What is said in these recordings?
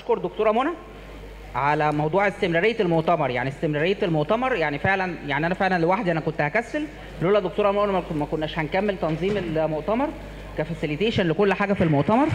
بشكر دكتوره منى على موضوع استمراريه المؤتمر يعني استمراريه المؤتمر يعني فعلا يعني انا فعلا لوحدي انا كنت هكسل لولا دكتوره منى ما كن- ما كناش هنكمل تنظيم المؤتمر كفاسيليتيشن لكل حاجه في المؤتمر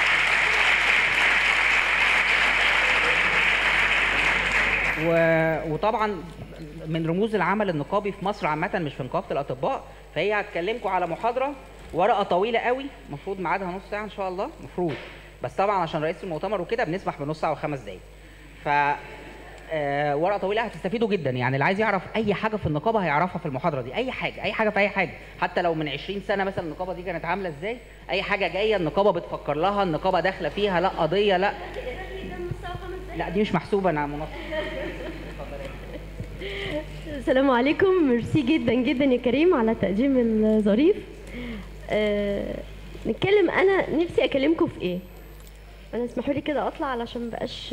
و... وطبعا من رموز العمل النقابي في مصر عامه مش في نقابه الاطباء فهي هتكلمكم على محاضره ورقه طويله قوي المفروض ميعادها نص ساعه ان شاء الله المفروض بس طبعا عشان رئيس المؤتمر وكده بنسمح بنص ساعه وخمس دقايق ف آه، ورقه طويله هتستفيدوا جدا يعني اللي عايز يعرف اي حاجه في النقابه هيعرفها في المحاضره دي اي حاجه اي حاجه في اي حاجه حتى لو من 20 سنه مثلا النقابه دي كانت عامله ازاي اي حاجه جايه النقابه بتفكر لها النقابه داخله فيها لا قضيه لا لا دي مش محسوبه انا منصف السلام عليكم ميرسي جدا جدا يا كريم على التقديم الظريف أه نتكلم انا نفسي اكلمكم في ايه انا اسمحوا لي كده اطلع علشان مبقاش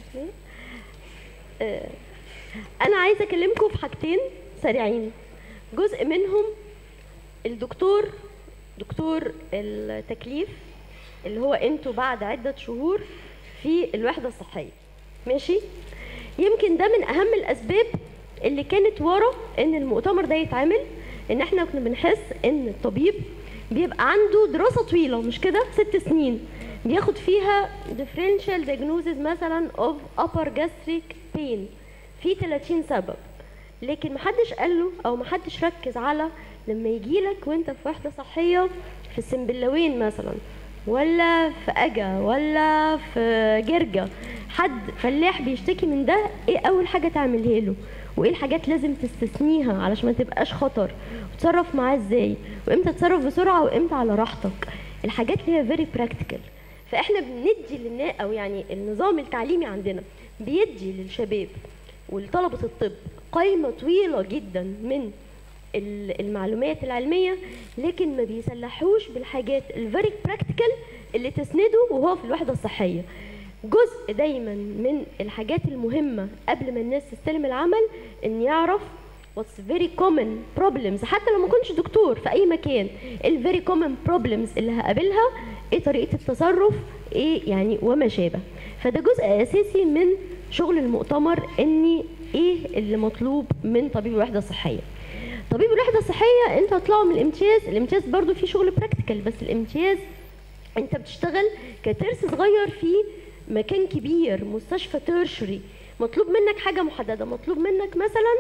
أه انا عايزه اكلمكم في حاجتين سريعين جزء منهم الدكتور دكتور التكليف اللي هو انتوا بعد عده شهور في الوحده الصحيه ماشي يمكن ده من اهم الاسباب اللي كانت ورا ان المؤتمر ده يتعمل ان احنا كنا بنحس ان الطبيب بيبقى عنده دراسه طويله مش كده ست سنين بياخد فيها differential diagnosis مثلا of upper gastric pain في 30 سبب لكن محدش قال له او محدش ركز على لما يجي لك وانت في وحده صحيه في السنبلاوين مثلا ولا في اجا ولا في جرجا حد فلاح بيشتكي من ده ايه اول حاجه تعملها له وايه الحاجات لازم تستثنيها علشان ما تبقاش خطر وتصرف معاه ازاي وامتى تتصرف بسرعه وامتى على راحتك الحاجات اللي هي فيري براكتيكال فاحنا بندي للناس او يعني النظام التعليمي عندنا بيدي للشباب ولطلبه الطب قائمه طويله جدا من ال- المعلومات العلميه لكن ما بيسلحوش بالحاجات الفيري براكتيكال اللي تسنده وهو في الوحده الصحيه جزء دايما من الحاجات المهمه قبل ما الناس تستلم العمل ان يعرف what's very common problems حتى لو ما كنتش دكتور في اي مكان ال very common problems اللي هقابلها ايه طريقه التصرف ايه يعني وما شابه فده جزء اساسي من شغل المؤتمر اني ايه اللي مطلوب من طبيب الوحده الصحيه طبيب الوحده الصحيه انت هتطلعوا من الامتياز الامتياز برضو فيه شغل براكتيكال بس الامتياز انت بتشتغل كترس صغير في مكان كبير مستشفى تيرشري مطلوب منك حاجه محدده مطلوب منك مثلا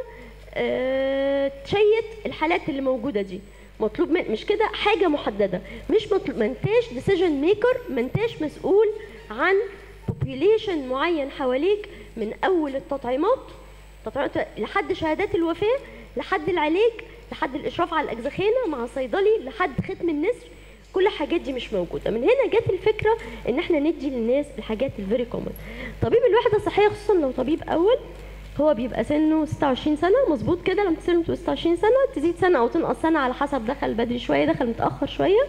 آه، تشيت الحالات اللي موجوده دي مطلوب من مش كده حاجه محدده مش مطلوب ما انتاش ديسيجن ميكر ما انتاش مسؤول عن population معين حواليك من اول التطعيمات تطعيمات لحد شهادات الوفاه لحد العلاج لحد الاشراف على الاجزخانه مع الصيدلي لحد ختم النسر كل الحاجات دي مش موجوده من هنا جت الفكره ان احنا ندي للناس الحاجات الفيري كومن طبيب الوحده الصحيه خصوصا لو طبيب اول هو بيبقى سنه 26 سنه مظبوط كده لما تسلم 26 سنه تزيد سنه او تنقص سنه على حسب دخل بدري شويه دخل متاخر شويه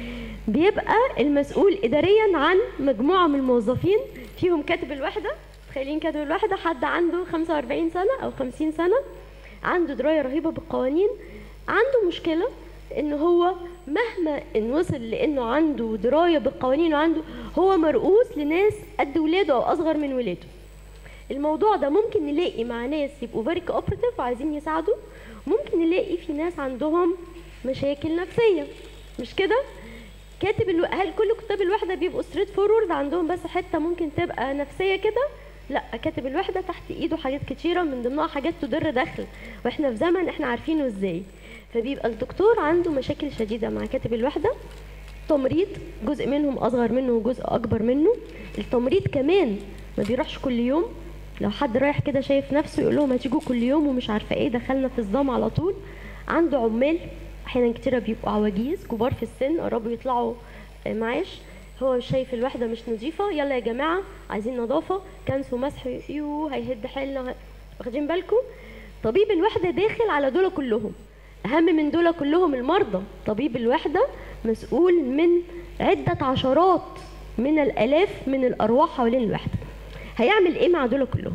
بيبقى المسؤول اداريا عن مجموعه من الموظفين فيهم كاتب الوحده تخيلين كاتب الوحده حد عنده 45 سنه او 50 سنه عنده درايه رهيبه بالقوانين عنده مشكله ان هو مهما ان وصل لانه عنده درايه بالقوانين وعنده هو مرؤوس لناس قد ولاده او اصغر من ولاده الموضوع ده ممكن نلاقي مع ناس يبقوا فيري كوبرتيف وعايزين يساعدوا ممكن نلاقي في ناس عندهم مشاكل نفسيه مش كده كاتب الو... هل كل كتاب الوحده بيبقوا ستريت فورورد عندهم بس حته ممكن تبقى نفسيه كده لا كاتب الوحده تحت ايده حاجات كتيره من ضمنها حاجات تضر دخل واحنا في زمن احنا عارفينه ازاي فبيبقى الدكتور عنده مشاكل شديده مع كاتب الوحده تمريض جزء منهم اصغر منه وجزء اكبر منه التمريض كمان ما بيروحش كل يوم لو حد رايح كده شايف نفسه يقول لهم هتيجوا كل يوم ومش عارفه ايه دخلنا في صدام على طول عنده عمال احيانا كتيره بيبقوا عواجيز كبار في السن قربوا يطلعوا آه، معاش هو شايف الوحده مش نظيفه يلا يا جماعه عايزين نظافه كنس ومسح يو هيهد حيلنا واخدين بالكم طبيب الوحده داخل على دول كلهم اهم من دول كلهم المرضى طبيب الوحده مسؤول من عده عشرات من الالاف من الارواح حوالين الوحده هيعمل ايه مع دول كلهم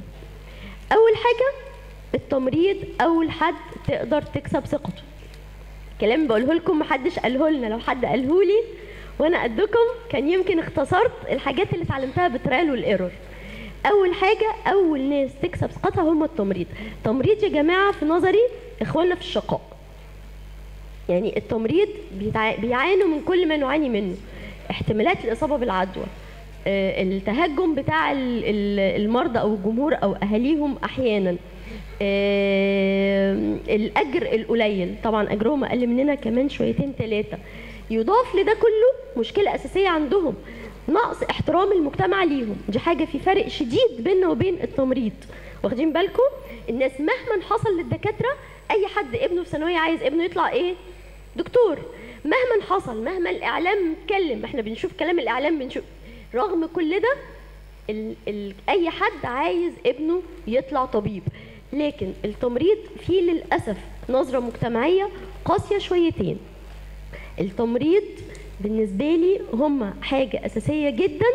اول حاجه التمريض اول حد تقدر تكسب ثقته كلام بقوله لكم محدش قاله لنا لو حد قاله لي وانا قدكم كان يمكن اختصرت الحاجات اللي اتعلمتها بالتريال والايرور اول حاجه اول ناس تكسب ثقتها هم التمريض التمريض يا جماعه في نظري اخواننا في الشقاء يعني التمريض بيتع... بيعانوا من كل ما نعاني منه احتمالات الاصابه بالعدوى آه، التهجم بتاع ال- ال- المرضى او الجمهور او اهاليهم احيانا آه، الاجر القليل طبعا اجرهم اقل مننا كمان شويتين ثلاثه يضاف لده كله مشكله اساسيه عندهم نقص احترام المجتمع ليهم دي حاجه في فرق شديد بيننا وبين التمريض واخدين بالكم الناس مهما حصل للدكاتره اي حد ابنه في ثانويه عايز ابنه يطلع ايه دكتور مهما حصل مهما الاعلام اتكلم احنا بنشوف كلام الاعلام بنشوف رغم كل ده ال ال اي حد عايز ابنه يطلع طبيب لكن التمريض فيه للاسف نظره مجتمعيه قاسيه شويتين التمريض بالنسبه لي هم حاجه اساسيه جدا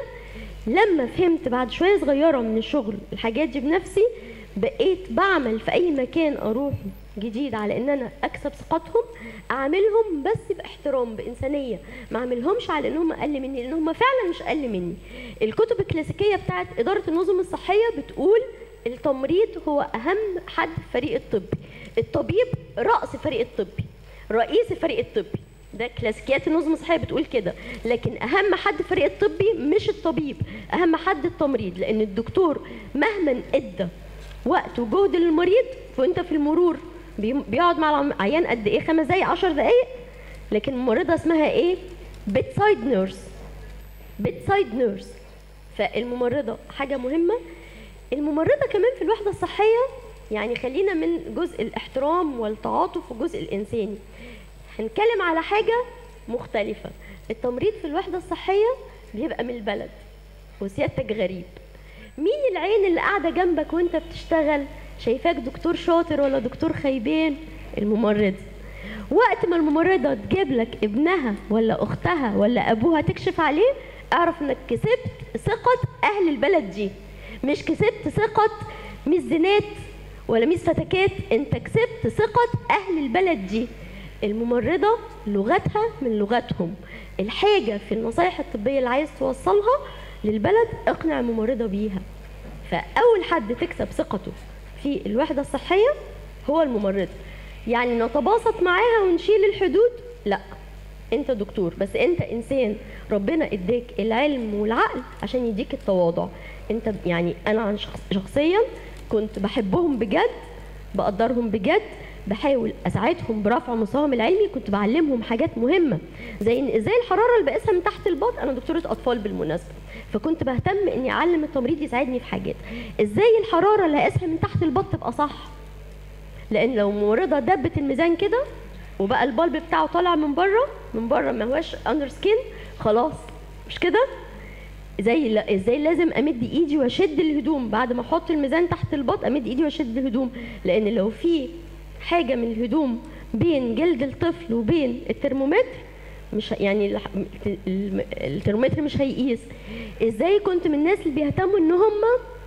لما فهمت بعد شويه صغيره من الشغل الحاجات دي بنفسي بقيت بعمل في اي مكان اروح جديد على ان انا اكسب ثقتهم اعملهم بس باحترام بانسانيه ما اعملهمش على ان هم اقل مني لان هم فعلا مش اقل مني الكتب الكلاسيكيه بتاعت اداره النظم الصحيه بتقول التمريض هو اهم حد في الفريق الطبي الطبيب راس الفريق الطبي رئيس الفريق الطبي ده كلاسيكيات النظم الصحيه بتقول كده لكن اهم حد في الفريق الطبي مش الطبيب اهم حد التمريض لان الدكتور مهما ادى وقت وجهد للمريض وانت في المرور بي- بيقعد مع العيان قد ايه خمس دقايق عشر دقايق لكن الممرضه اسمها ايه بيت سايد نيرس بيت سايد نيرس فالممرضه حاجه مهمه الممرضه كمان في الوحده الصحيه يعني خلينا من جزء الاحترام والتعاطف والجزء الانساني هنتكلم على حاجه مختلفه التمريض في الوحده الصحيه بيبقى من البلد وسيادتك غريب مين العين اللي قاعده جنبك وانت بتشتغل شايفاك دكتور شاطر ولا دكتور خيبان الممرضه وقت ما الممرضه تجيب لك ابنها ولا اختها ولا ابوها تكشف عليه اعرف انك كسبت ثقه اهل البلد دي مش كسبت ثقه ميس زينات ولا ميس فتكات انت كسبت ثقه اهل البلد دي الممرضه لغتها من لغتهم الحاجه في النصايح الطبيه اللي عايز توصلها للبلد اقنع الممرضه بيها فاول حد تكسب ثقته في الوحده الصحيه هو الممرض يعني نتباسط معاها ونشيل الحدود لا انت دكتور بس انت انسان ربنا اداك العلم والعقل عشان يديك التواضع انت يعني انا عن شخص شخصيا كنت بحبهم بجد بقدرهم بجد بحاول اساعدهم برفع مستواهم العلمي كنت بعلمهم حاجات مهمه زي ان ازاي الحراره اللي بقيسها من تحت البط انا دكتوره اطفال بالمناسبه فكنت بهتم اني اعلم التمريض يساعدني في حاجات ازاي الحراره اللي هقيسها من تحت البط تبقى صح لان لو ممرضه دبت الميزان كده وبقى البلب بتاعه طالع من بره من بره ما هوش اندر سكين خلاص مش كده زي لا- ازاي لازم امد ايدي واشد الهدوم بعد ما احط الميزان تحت البط امد ايدي واشد الهدوم لان لو في حاجه من الهدوم بين جلد الطفل وبين الترمومتر مش ه- يعني الح- الم- الترمومتر مش هيقيس ازاي كنت من الناس اللي بيهتموا ان هم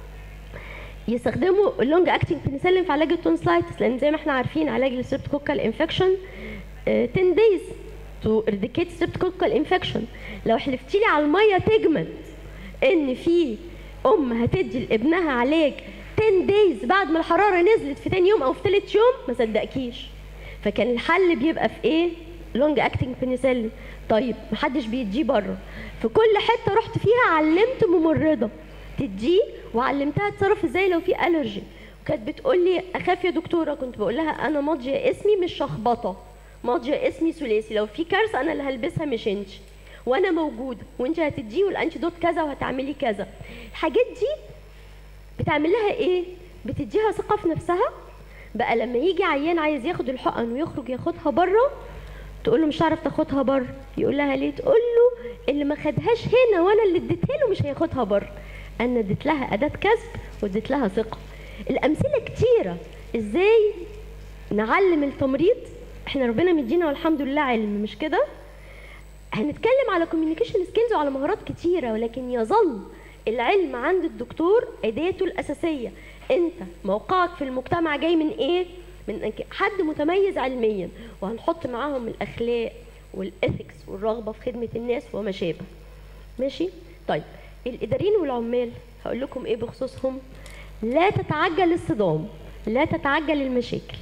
يستخدموا اللونج اكتنج بنسلين في علاج التونسلايتس لان زي ما احنا عارفين علاج السيربتوكوكال انفكشن 10 دايز تو ارديكيت سيربتوكوكال انفكشن لو حلفتي لي على الميه تجمد ان في ام هتدي لابنها علاج 10 دايز بعد ما الحراره نزلت في تاني يوم او في ثالث يوم ما صدقكيش فكان الحل بيبقى في ايه لونج اكتنج بنسلين طيب محدش بيديه بره في كل حته رحت فيها علمت ممرضه تديه وعلمتها تتصرف ازاي لو في الرجي وكانت بتقول لي اخاف يا دكتوره كنت بقول لها انا ماضيه اسمي مش شخبطه ماضيه اسمي ثلاثي لو في كارثه انا اللي هلبسها مش انت وانا موجوده وانت هتديه والانتيدوت كذا وهتعملي كذا الحاجات دي بتعمل لها ايه بتديها ثقه في نفسها بقى لما يجي عيان عايز ياخد الحقن ويخرج ياخدها بره تقول له مش هعرف تاخدها بره يقول لها ليه تقول له اللي ما خدهاش هنا وانا اللي اديتها له مش هياخدها بره انا اديت لها اداه كسب واديت لها ثقه الامثله كتيره ازاي نعلم التمريض احنا ربنا مدينا والحمد لله علم مش كده هنتكلم على كوميونيكيشن سكيلز وعلى مهارات كتيره ولكن يظل العلم عند الدكتور اداته الاساسيه انت موقعك في المجتمع جاي من ايه من إنك حد متميز علميا وهنحط معاهم الاخلاق والاثكس والرغبه في خدمه الناس وما شابه ماشي طيب الاداريين والعمال هقول لكم ايه بخصوصهم لا تتعجل الصدام لا تتعجل المشاكل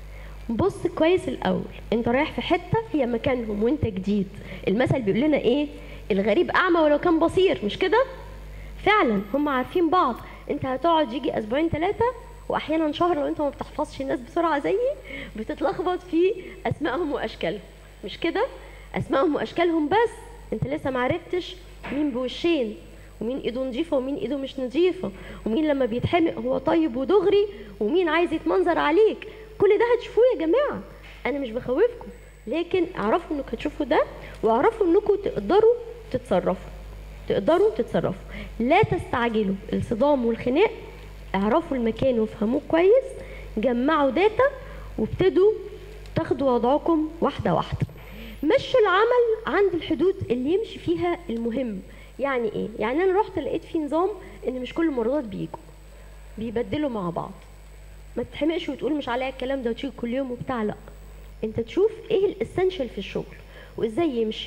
بص كويس الاول انت رايح في حته هي مكانهم وانت جديد المثل بيقول لنا ايه الغريب اعمى ولو كان بصير مش كده فعلا هم عارفين بعض انت هتقعد يجي اسبوعين ثلاثه واحيانا شهر لو انت ما بتحفظش الناس بسرعه زيي بتتلخبط في اسمائهم واشكالهم مش كده اسمائهم واشكالهم بس انت لسه ما عرفتش مين بوشين ومين ايده نظيفه ومين ايده مش نظيفه ومين لما بيتحمق هو طيب ودغري ومين عايز يتمنظر عليك كل ده هتشوفوه يا جماعه انا مش بخوفكم لكن اعرفوا انكم هتشوفوا ده واعرفوا انكم تقدروا تتصرفوا تقدروا تتصرفوا لا تستعجلوا الصدام والخناق اعرفوا المكان وافهموه كويس جمعوا داتا وابتدوا تاخدوا وضعكم واحده واحده مشوا العمل عند الحدود اللي يمشي فيها المهم يعني ايه يعني انا رحت لقيت في نظام ان مش كل الممرضات بيجوا بيبدلوا مع بعض ما تتحمقش وتقول مش عليا الكلام ده وتيجي كل يوم وبتاع لا انت تشوف ايه الاسنشال في الشغل وازاي يمشي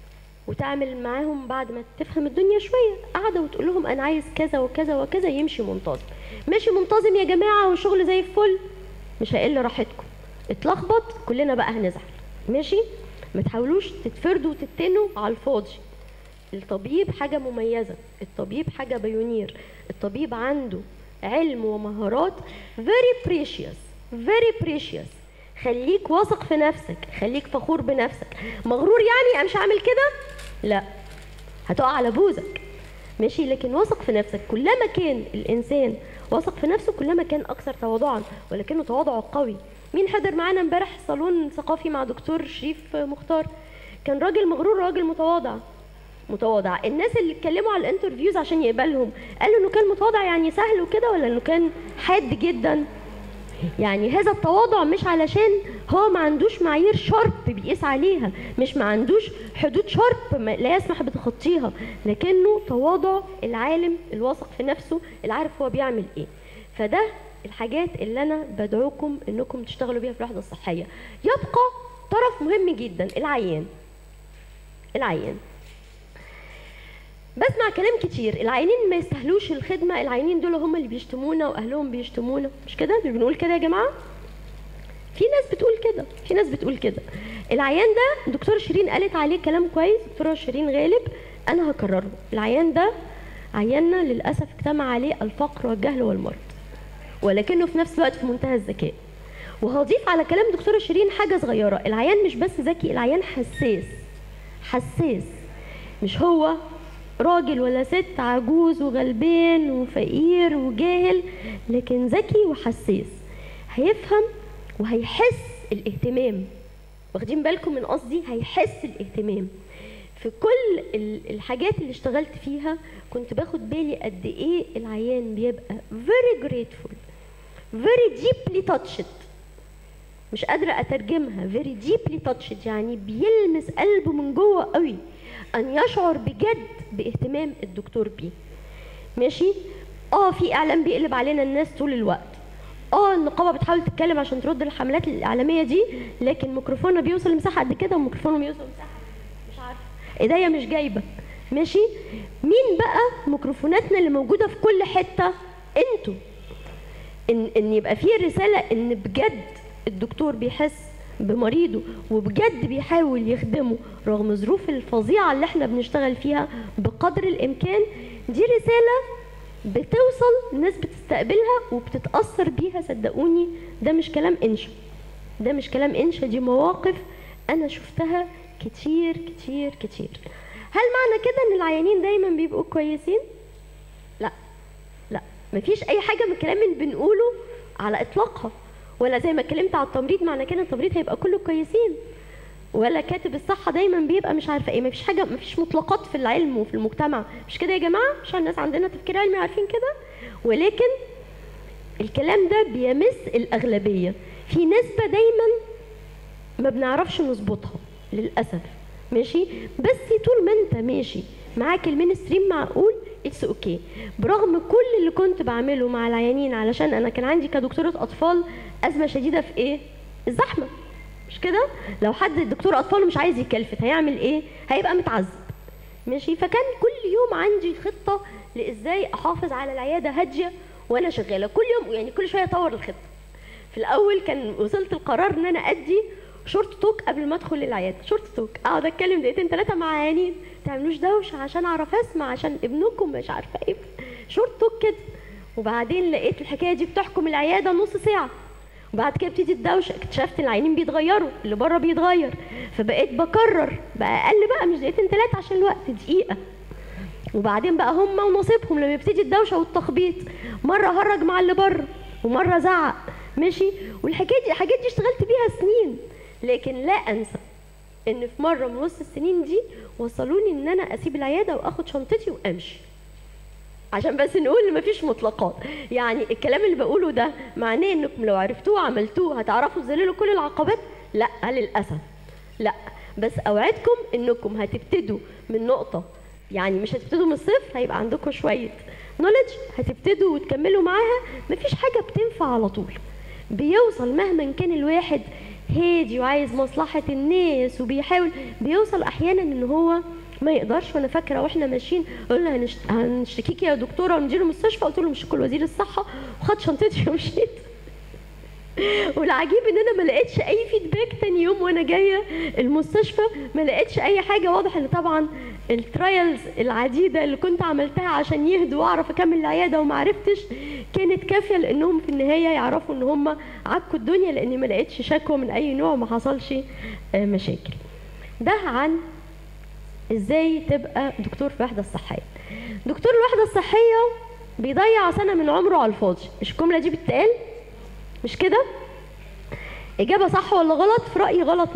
وتعمل معاهم بعد ما تفهم الدنيا شويه قاعده وتقول لهم انا عايز كذا وكذا وكذا يمشي منتظم ماشي منتظم يا جماعه والشغل زي الفل مش هيقل راحتكم اتلخبط كلنا بقى هنزعل ماشي ما تحاولوش تتفردوا وتتنوا على الفاضي الطبيب حاجة مميزة الطبيب حاجة بيونير الطبيب عنده علم ومهارات very precious very precious خليك واثق في نفسك خليك فخور بنفسك مغرور يعني انا مش هعمل كده لا هتقع على بوزك ماشي لكن واثق في نفسك كلما كان الانسان واثق في نفسه كلما كان اكثر تواضعا ولكنه تواضعه قوي مين حضر معانا امبارح صالون ثقافي مع دكتور شريف مختار كان راجل مغرور راجل متواضع متواضع الناس اللي اتكلموا على الانترفيوز عشان يقبلهم قالوا انه كان متواضع يعني سهل وكده ولا انه كان حاد جدا يعني هذا التواضع مش علشان هو ما عندوش معايير شارب بيقيس عليها مش ما عندوش حدود شارب لا يسمح بتخطيها لكنه تواضع العالم الواثق في نفسه اللي عارف هو بيعمل ايه فده الحاجات اللي انا بدعوكم انكم تشتغلوا بيها في الوحده الصحيه يبقى طرف مهم جدا العيان العيان بسمع كلام كتير العيانين ما يستاهلوش الخدمه العيانين دول هم اللي بيشتمونا واهلهم بيشتمونا مش كده مش بنقول كده يا جماعه في ناس بتقول كده في ناس بتقول كده العيان ده دكتوره شيرين قالت عليه كلام كويس دكتوره شيرين غالب انا هكرره العيان ده عياننا للاسف اجتمع عليه الفقر والجهل والمرض ولكنه في نفس الوقت في منتهى الذكاء وهضيف على كلام دكتوره شيرين حاجه صغيره العيان مش بس ذكي العيان حساس حساس مش هو راجل ولا ست عجوز وغلبان وفقير وجاهل لكن ذكي وحساس هيفهم وهيحس الاهتمام واخدين بالكم من قصدي هيحس الاهتمام في كل الحاجات اللي اشتغلت فيها كنت باخد بالي قد ايه العيان بيبقى very grateful very deeply touched مش قادرة أترجمها very deeply touched يعني بيلمس قلبه من جوه قوي أن يشعر بجد باهتمام الدكتور بيه ماشي اه في اعلام بيقلب علينا الناس طول الوقت اه النقابه بتحاول تتكلم عشان ترد الحملات الاعلاميه دي لكن ميكروفوننا بيوصل لمساحه قد كده وميكروفونه بيوصل لمساحه مش عارفه ايديا مش جايبه ماشي مين بقى ميكروفوناتنا اللي موجوده في كل حته انتوا ان ان يبقى في رساله ان بجد الدكتور بيحس بمريضه وبجد بيحاول يخدمه رغم الظروف الفظيعه اللي احنا بنشتغل فيها بقدر الامكان دي رساله بتوصل الناس بتستقبلها وبتتاثر بيها صدقوني ده مش كلام انشا ده مش كلام انشا دي مواقف انا شفتها كتير كتير كتير هل معنى كده ان العيانين دايما بيبقوا كويسين لا لا مفيش اي حاجه من الكلام اللي بنقوله على اطلاقها ولا زي ما اتكلمت على التمريض معنى كده التمريض هيبقى كله كويسين ولا كاتب الصحة دايما بيبقى مش عارفة ايه مفيش حاجة مفيش مطلقات في العلم وفي المجتمع مش كده يا جماعة مش الناس عندنا تفكير علمي عارفين كده ولكن الكلام ده بيمس الأغلبية في نسبة دايما ما بنعرفش نظبطها للأسف ماشي بس طول ما انت ماشي معاك المينستريم معقول اتس اوكي okay. برغم كل اللي كنت بعمله مع العيانين علشان انا كان عندي كدكتوره اطفال ازمه شديده في ايه الزحمه مش كده لو حد دكتور اطفال مش عايز يكلفت هيعمل ايه هيبقى متعذب ماشي فكان كل يوم عندي خطه لازاي احافظ على العياده هاديه وانا شغاله كل يوم يعني كل شويه اطور الخطه في الاول كان وصلت القرار ان انا ادي شورت توك قبل ما ادخل العياده شورت توك اقعد اتكلم دقيقتين ثلاثه مع عيانين تعملوش دوشه عشان اعرف اسمع عشان ابنكم مش عارفه ايه شورت توك كده وبعدين لقيت الحكايه دي بتحكم العياده نص ساعه وبعد كده ابتدي الدوشه اكتشفت ان العيانين بيتغيروا اللي بره بيتغير فبقيت بكرر بقى اقل بقى مش دقيقتين ثلاثه عشان الوقت دقيقه وبعدين بقى هم ونصيبهم لما يبتدي الدوشه والتخبيط مره هرج مع اللي بره ومره زعق ماشي والحكايه دي الحاجات دي اشتغلت بيها سنين لكن لا انسى ان في مره من وسط السنين دي وصلوني ان انا اسيب العياده واخد شنطتي وامشي عشان بس نقول ان مفيش مطلقات يعني الكلام اللي بقوله ده معناه انكم لو عرفتوه وعملتوه هتعرفوا تذللوا كل العقبات لا للاسف لا بس اوعدكم انكم هتبتدوا من نقطه يعني مش هتبتدوا من الصفر هيبقى عندكم شويه نولج هتبتدوا وتكملوا معاها مفيش حاجه بتنفع على طول بيوصل مهما كان الواحد هادي وعايز مصلحه الناس وبيحاول بيوصل احيانا ان هو ما يقدرش وانا فاكره واحنا ماشيين قلنا هنشت... هنشتكيكي يا دكتوره ونديله المستشفى قلت له مش كل وزير الصحه وخدت شنطتي ومشيت والعجيب ان انا ما لقيتش اي فيدباك تاني يوم وانا جايه المستشفى ما لقيتش اي حاجه واضح ان طبعا الترايلز العديده اللي كنت عملتها عشان يهدوا واعرف اكمل العياده وما عرفتش كانت كافيه لانهم في النهايه يعرفوا ان هم عكوا الدنيا لاني ما لقيتش شكوى من اي نوع وما حصلش آه، مشاكل ده عن ازاي تبقى دكتور في الوحده الصحيه دكتور الوحده الصحيه بيضيع سنه من عمره على الفاضي مش الجمله دي بتتقال مش كده اجابه صح ولا غلط في رايي غلط 100%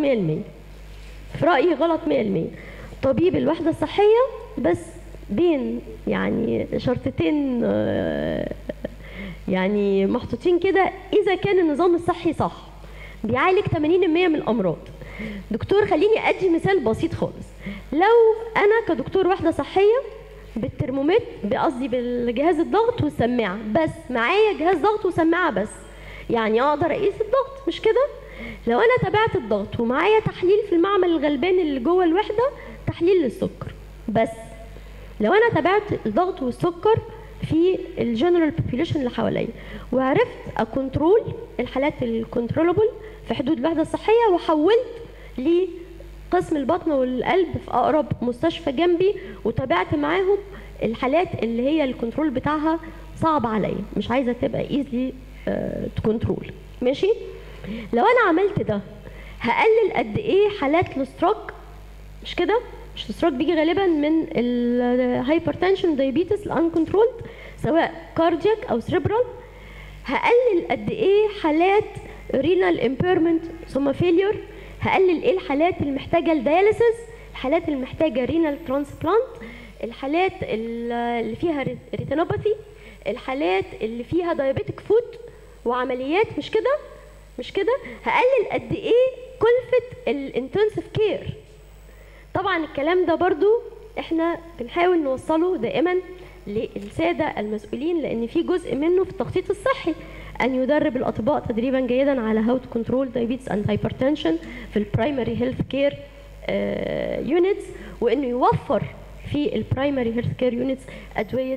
في رايي غلط 100% طبيب الوحده الصحيه بس بين يعني شرطتين آه، يعني محطوطين كده اذا كان النظام الصحي صح بيعالج 80% من الامراض دكتور خليني ادي مثال بسيط خالص لو انا كدكتور وحده صحيه بالترمومتر قصدي بالجهاز الضغط والسماعه بس معايا جهاز ضغط وسماعه بس يعني اقدر اقيس الضغط مش كده لو انا تابعت الضغط ومعايا تحليل في المعمل الغلبان اللي جوه الوحده تحليل للسكر بس لو انا تابعت الضغط والسكر في الجنرال بوبيليشن اللي حواليا وعرفت اكونترول الحالات الكنترولبل في حدود الوحده الصحيه وحولت لقسم البطن والقلب في اقرب مستشفى جنبي وتابعت معاهم الحالات اللي هي الكنترول بتاعها صعب عليا مش عايزه تبقى ايزلي كنترول ماشي لو انا عملت ده هقلل قد ايه حالات الستروك مش كده مش الستروك بيجي غالبا من الهايبرتنشن دايابيتس الانكنترولد سواء كاردياك او سريبرال هقلل قد ايه حالات رينال امبيرمنت ثم فيليور هقلل ايه الحالات اللي محتاجه الدياليسيس الحالات اللي محتاجه رينال ترانسبلانت الحالات اللي فيها ريتينوباثي الحالات اللي فيها دايابيتك فود وعمليات مش كده مش كده هقلل قد ايه كلفه الانتنسيف كير طبعا الكلام ده برضو احنا بنحاول نوصله دائما للساده المسؤولين لان في جزء منه في التخطيط الصحي ان يدرب الاطباء تدريبا جيدا على هاو تو كنترول دايابيتس اند هايبرتنشن في البرايمري هيلث كير يونتس وانه يوفر في البرايمري هيلث كير يونتس ادويه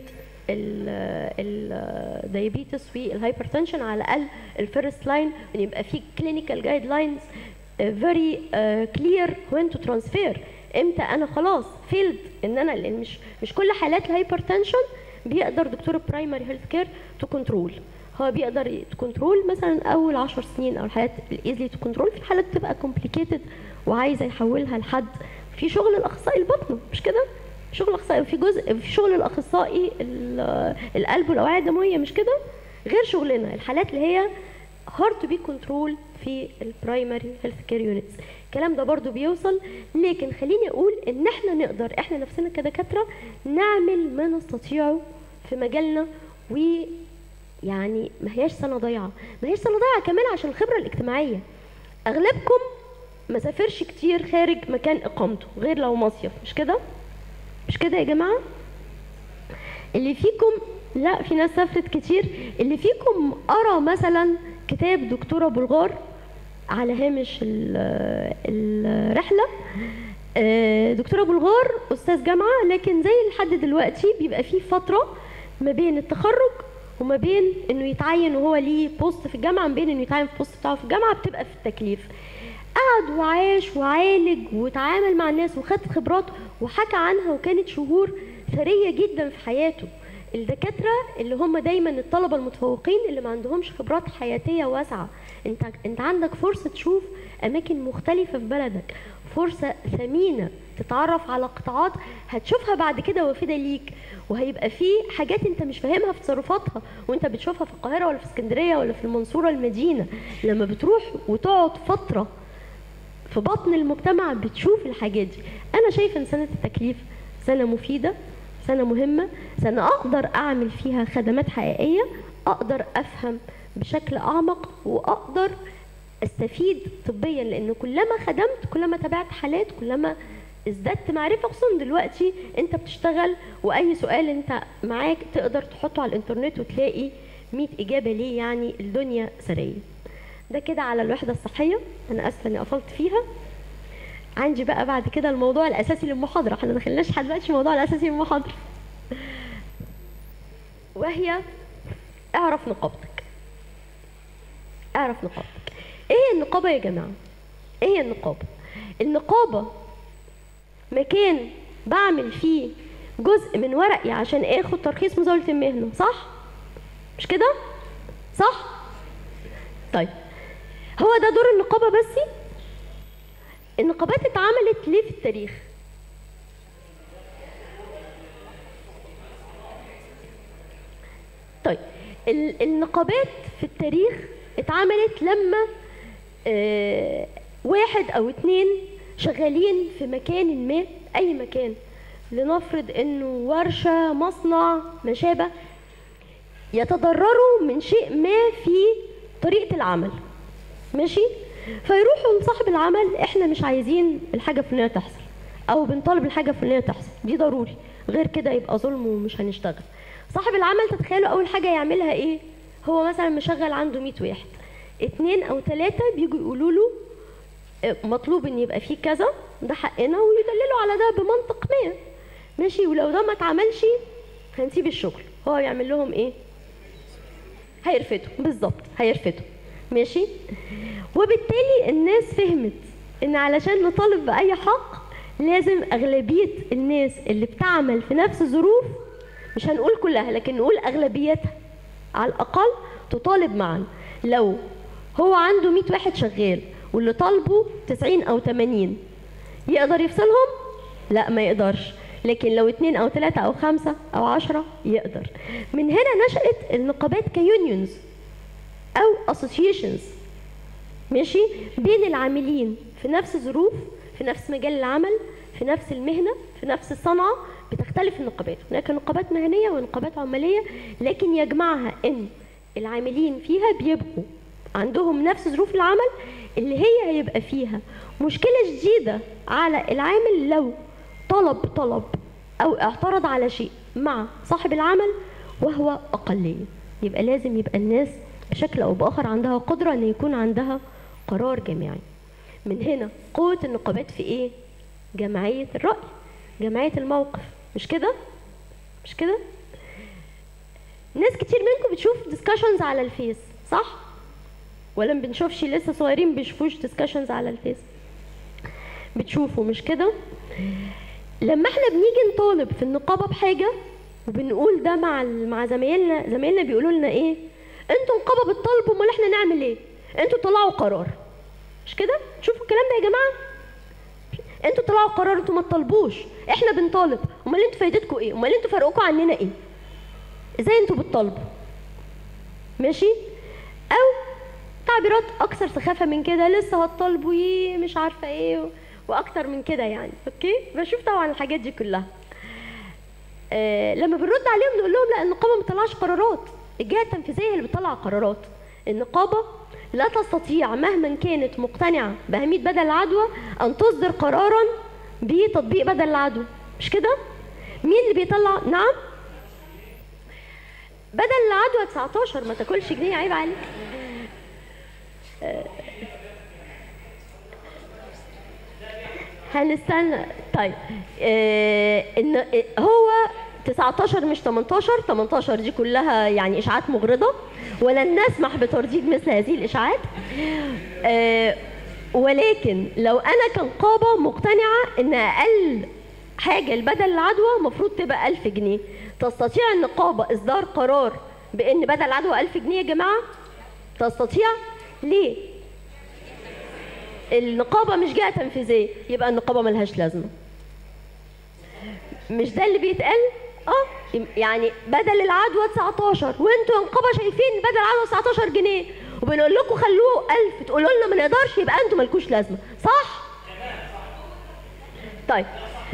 الدايابيتس والهايبرتنشن على الاقل الفيرست لاين ان يبقى في كلينيكال جايد لاينز فيري كلير وين تو ترانسفير امتى انا خلاص فيلد ان انا لان مش مش كل حالات الهايبرتنشن بيقدر دكتور البرايمري هيلث كير تو كنترول هو بيقدر كنترول مثلا اول 10 سنين او الحالات الايزلي تو كنترول في حالات بتبقى كومبليكيتد وعايزه يحولها لحد في شغل الاخصائي البطن مش كده شغل اخصائي في جزء في شغل الاخصائي القلب والاوعيه الدمويه مش كده غير شغلنا الحالات اللي هي هارد تو بي كنترول في البرايمري هيلث كير يونتس الكلام ده برضو بيوصل لكن خليني اقول ان احنا نقدر احنا نفسنا كدكاتره نعمل ما نستطيعه في مجالنا و يعني ما هياش سنه ضايعه ما هياش سنه ضايعه كمان عشان الخبره الاجتماعيه اغلبكم ما سافرش كتير خارج مكان اقامته غير لو مصيف مش كده مش كده يا جماعه اللي فيكم لا في ناس سافرت كتير اللي فيكم قرا مثلا كتاب دكتوره بلغار على هامش الرحله آه، دكتور ابو الغار استاذ جامعه لكن زي لحد دلوقتي بيبقى فيه فتره ما بين التخرج وما بين انه يتعين وهو ليه بوست في الجامعه ما بين انه يتعين في البوست بتاعه في الجامعه بتبقى في التكليف قعد وعاش وعالج وتعامل مع الناس وخد خبرات وحكى عنها وكانت شهور ثريه جدا في حياته الدكاتره اللي هم دايما الطلبه المتفوقين اللي ما عندهمش خبرات حياتيه واسعه انت انت عندك فرصه تشوف اماكن مختلفه في بلدك فرصه ثمينه تتعرف على قطاعات هتشوفها بعد كده وافده ليك وهيبقى في حاجات انت مش فاهمها في تصرفاتها وانت بتشوفها في القاهره ولا في اسكندريه ولا في المنصوره المدينه لما بتروح وتقعد فتره في بطن المجتمع بتشوف الحاجات دي انا شايفه ان سنه التكليف سنه مفيده سنه مهمه سنه اقدر اعمل فيها خدمات حقيقيه اقدر افهم بشكل اعمق واقدر استفيد طبيا لان كلما خدمت كلما تابعت حالات كلما ازددت معرفه خصوصا دلوقتي انت بتشتغل واي سؤال انت معاك تقدر تحطه على الانترنت وتلاقي 100 اجابه ليه يعني الدنيا سريه ده كده على الوحده الصحيه انا اسفه اني قفلت فيها عندي بقى بعد كده الموضوع الاساسي للمحاضره احنا ما دخلناش لحد دلوقتي في الموضوع الاساسي للمحاضره وهي اعرف نقابتك اعرف نقابتك ايه هي النقابه يا جماعه ايه هي النقابه النقابه مكان بعمل فيه جزء من ورقي عشان اخد ترخيص مزاوله المهنه صح مش كده صح طيب هو ده دور النقابه بس النقابات اتعملت ليه في التاريخ طيب ال- النقابات في التاريخ اتعملت لما آه، واحد او اتنين شغالين في مكان ما اي مكان لنفرض انه ورشة مصنع ما شابه يتضرروا من شيء ما في طريقة العمل ماشي فيروحوا لصاحب العمل احنا مش عايزين الحاجة الفلانية تحصل او بنطالب الحاجة الفلانية تحصل دي ضروري غير كده يبقى ظلم ومش هنشتغل صاحب العمل تتخيلوا اول حاجة يعملها ايه هو مثلا مشغل عنده 100 واحد اتنين او ثلاثة بيجوا يقولوا له اه، مطلوب ان يبقى فيه كذا ده حقنا ويدللوا على ده بمنطق ما ماشي ولو ده ما اتعملش هنسيب الشغل هو يعمل لهم ايه هيرفدوا بالظبط هيرفدوا ماشي وبالتالي الناس فهمت ان علشان نطالب باي حق لازم اغلبيه الناس اللي بتعمل في نفس الظروف مش هنقول كلها لكن نقول اغلبيتها على الاقل تطالب معا لو هو عنده 100 واحد شغال واللي طالبه 90 او 80 يقدر يفصلهم لا ما يقدرش لكن لو اتنين او تلاتة او خمسة او عشرة يقدر من هنا نشأت النقابات كيونيونز او associations ماشي بين العاملين في نفس الظروف في نفس مجال العمل في نفس المهنة في نفس الصنعة بتختلف النقابات هناك نقابات مهنية ونقابات عمالية لكن يجمعها ان العاملين فيها بيبقوا عندهم نفس ظروف العمل اللي هي هيبقى فيها مشكلة جديدة على العامل لو طلب طلب او اعترض على شيء مع صاحب العمل وهو اقلية يبقى لازم يبقى الناس بشكل او باخر عندها قدرة ان يكون عندها قرار جماعي من هنا قوة النقابات في ايه جمعية الرأي جمعية الموقف مش كده مش كده ناس كتير منكم بتشوف ديسكشنز على الفيس صح ولا ما بنشوفش لسه صغيرين بيشوفوش ديسكشنز على الفيس بتشوفوا مش كده لما احنا بنيجي نطالب في النقابه بحاجه وبنقول ده مع ال- مع زمايلنا زمايلنا بيقولوا لنا ايه انتوا نقابه بتطالبوا امال احنا نعمل ايه انتوا طلعوا قرار مش كده شوفوا الكلام ده يا جماعه انتوا طلعوا قرار انتوا ما تطالبوش احنا بنطالب امال انتوا فايدتكم ايه امال انتوا فرقكم عننا ايه ازاي انتوا بتطالبوا ماشي او تعبيرات اكثر سخافه من كده لسه هتطالبوا ايه مش عارفه ايه و- واكتر من كده يعني اوكي بشوف طبعا الحاجات دي كلها آه لما بنرد عليهم نقول لهم لا النقابه ما بتطلعش قرارات الجهه التنفيذيه هي اللي بتطلع قرارات النقابه لا تستطيع مهما كانت مقتنعه باهميه بدل العدوى ان تصدر قرارا بتطبيق بدل العدوى مش كده مين اللي بيطلع نعم بدل العدوى 19 ما تاكلش جنيه عيب عليك هنستنى طيب آه ان آه، هو 19 مش 18 18 دي كلها يعني اشاعات مغرضه ولن نسمح بترديد مثل هذه الاشاعات آه ولكن لو انا كنقابه مقتنعه ان اقل حاجه لبدل العدوى المفروض تبقى 1000 جنيه تستطيع النقابه اصدار قرار بان بدل العدوى 1000 جنيه يا جماعه تستطيع ليه النقابه مش جهه تنفيذيه يبقى النقابه ملهاش لازمه مش ده اللي بيتقال اه يعني بدل العدوى 19 وانتوا يا نقابه شايفين بدل العدوى 19 جنيه وبنقول لكم خلوه 1000 تقولوا لنا ما نقدرش يبقى انتوا مالكوش لازمه صح طيب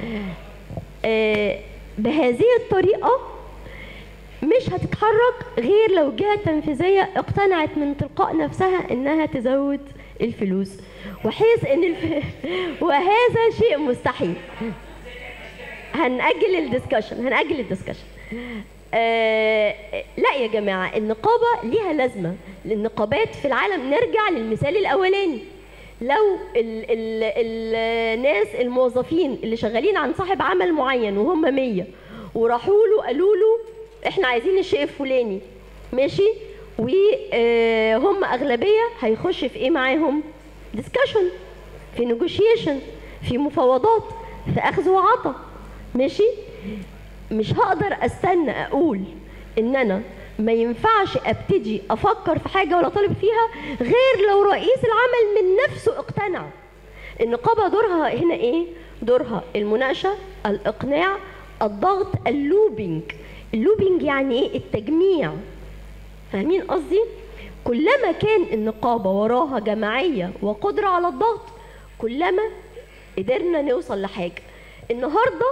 آه بهذه الطريقه مش هتتحرك غير لو الجهه التنفيذيه اقتنعت من تلقاء نفسها انها تزود الفلوس وحيث ان الف... وهذا شيء مستحيل هنأجل الدسكشن هنأجل الدسكشن آه لا يا جماعة النقابة ليها لازمة النقابات في العالم نرجع للمثال الأولاني لو ال ال الناس الموظفين اللي شغالين عن صاحب عمل معين وهم 100 وراحوا له قالوا له احنا عايزين الشيء الفلاني ماشي وهم أغلبية هيخش في ايه معاهم ديسكشن في نيجوشيشن في مفاوضات في أخذ وعطا ماشي مش هقدر استنى اقول ان انا ما ينفعش ابتدي افكر في حاجه ولا طالب فيها غير لو رئيس العمل من نفسه اقتنع النقابه دورها هنا ايه دورها المناقشه الاقناع الضغط اللوبينج اللوبينج يعني ايه التجميع فاهمين قصدي كلما كان النقابه وراها جماعيه وقدره على الضغط كلما قدرنا نوصل لحاجه النهارده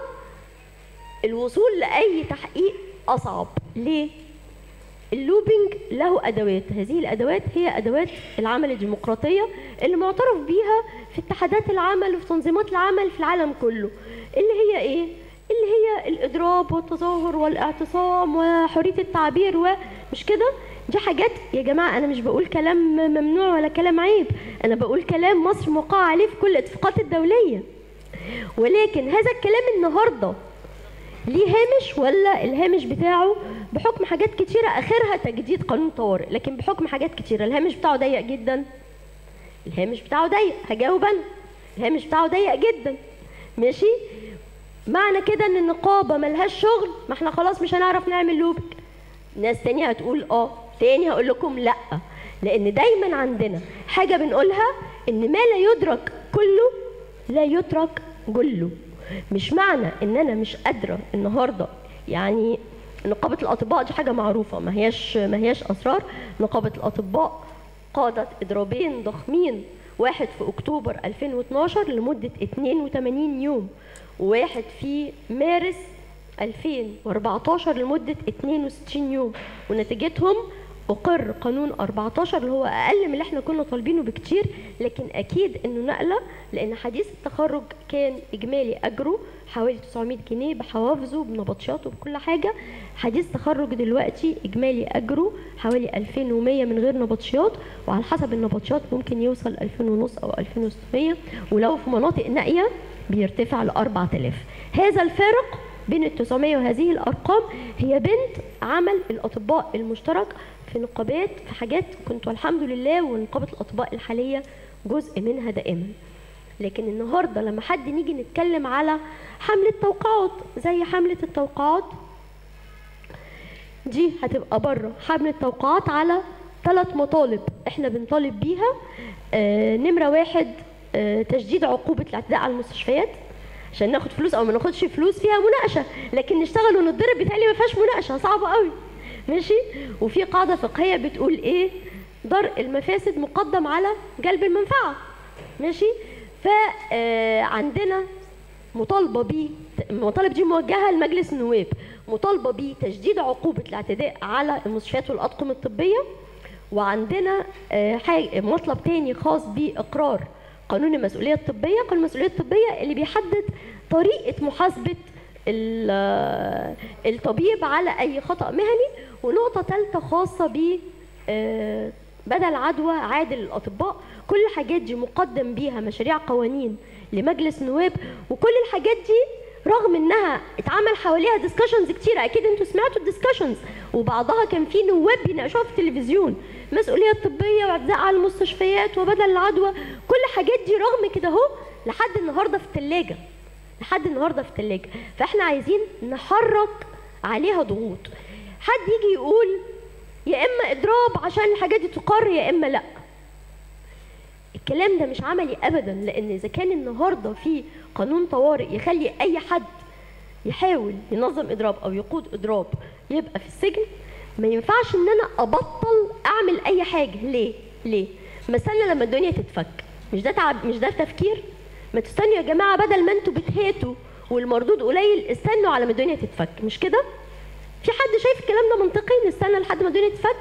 الوصول لاي تحقيق اصعب ليه اللوبينج له ادوات هذه الادوات هي ادوات العمل الديمقراطيه اللي معترف بيها في اتحادات العمل وفي تنظيمات العمل في العالم كله اللي هي ايه اللي هي الاضراب والتظاهر والاعتصام وحريه التعبير ومش كده دي حاجات يا جماعه انا مش بقول كلام ممنوع ولا كلام عيب انا بقول كلام مصر موقعه عليه في كل الاتفاقات الدوليه ولكن هذا الكلام النهارده ليه هامش ولا الهامش بتاعه بحكم حاجات كتيرة آخرها تجديد قانون طوارئ لكن بحكم حاجات كتيرة الهامش بتاعه ضيق جدا الهامش بتاعه ضيق هجاوب أنا الهامش بتاعه ضيق جدا ماشي معنى كده ان النقابة ملهاش شغل ما احنا خلاص مش هنعرف نعمل لوبك ناس تانية هتقول اه تاني هقول لكم لا لان دايما عندنا حاجة بنقولها ان ما لا يدرك كله لا يترك جله مش معنى ان انا مش قادره النهارده يعني نقابه الاطباء دي حاجه معروفه ما هياش ما هياش اسرار نقابه الاطباء قادت اضرابين ضخمين واحد في اكتوبر 2012 لمده 82 يوم وواحد في مارس 2014 لمده 62 يوم ونتيجتهم أقر قانون 14 اللي هو أقل من اللي احنا كنا طالبينه بكتير لكن أكيد إنه نقلة لأن حديث التخرج كان إجمالي أجره حوالي 900 جنيه بحوافزه بنبطشاته بكل حاجة حديث تخرج دلوقتي إجمالي أجره حوالي 2100 من غير نبطشيات وعلى حسب النبطشيات ممكن يوصل 2000 ونص أو 2600 ولو في مناطق نائية بيرتفع ل 4000 هذا الفارق بين ال 900 وهذه الارقام هي بنت عمل الاطباء المشترك في نقابات في حاجات كنت والحمد لله ونقابه الاطباء الحاليه جزء منها دائما لكن النهارده لما حد نيجي نتكلم على حمله توقعات زي حمله التوقعات دي هتبقى بره حمله توقعات على ثلاث مطالب احنا بنطالب بيها آه نمره واحد آه تشديد عقوبه الاعتداء على المستشفيات عشان ناخد فلوس او ما ناخدش فلوس فيها مناقشه لكن نشتغل ونتضرب بيتهيألي ما فيهاش مناقشه صعبه قوي ماشي وفي قاعده فقهيه بتقول ايه درء المفاسد مقدم على جلب المنفعه ماشي فعندنا مطالبه ب المطالب دي موجهه لمجلس النواب مطالبه بتشديد عقوبه الاعتداء على المستشفيات والاطقم الطبيه وعندنا حاجه مطلب تاني خاص باقرار قانون المسؤوليه الطبيه قانون المسؤوليه الطبيه اللي بيحدد طريقه محاسبه الطبيب على اي خطا مهني ونقطه ثالثه خاصه ب بدل عدوى عادل للاطباء كل الحاجات دي مقدم بيها مشاريع قوانين لمجلس النواب وكل الحاجات دي رغم انها اتعمل حواليها ديسكشنز كتير اكيد انتوا سمعتوا الديسكشنز وبعضها كان في نواب بيناقشوها في التلفزيون مسؤوليه طبيه واعتداء على المستشفيات وبدل العدوى كل الحاجات دي رغم كده اهو لحد النهارده في الثلاجه لحد النهارده في الثلاجه فاحنا عايزين نحرك عليها ضغوط حد يجي يقول يا اما اضراب عشان الحاجات دي تقر يا اما لا الكلام ده مش عملي ابدا لان اذا كان النهارده في قانون طوارئ يخلي اي حد يحاول ينظم اضراب او يقود اضراب يبقى في السجن ما ينفعش ان انا ابطل اعمل اي حاجه ليه ليه ما استنى لما الدنيا تتفك مش ده تعب مش ده تفكير ما تستنوا يا جماعه بدل ما انتوا بتهاتوا والمردود قليل استنوا على ما الدنيا تتفك مش كده في حد شايف الكلام ده منطقي نستنى لحد ما الدنيا تتفك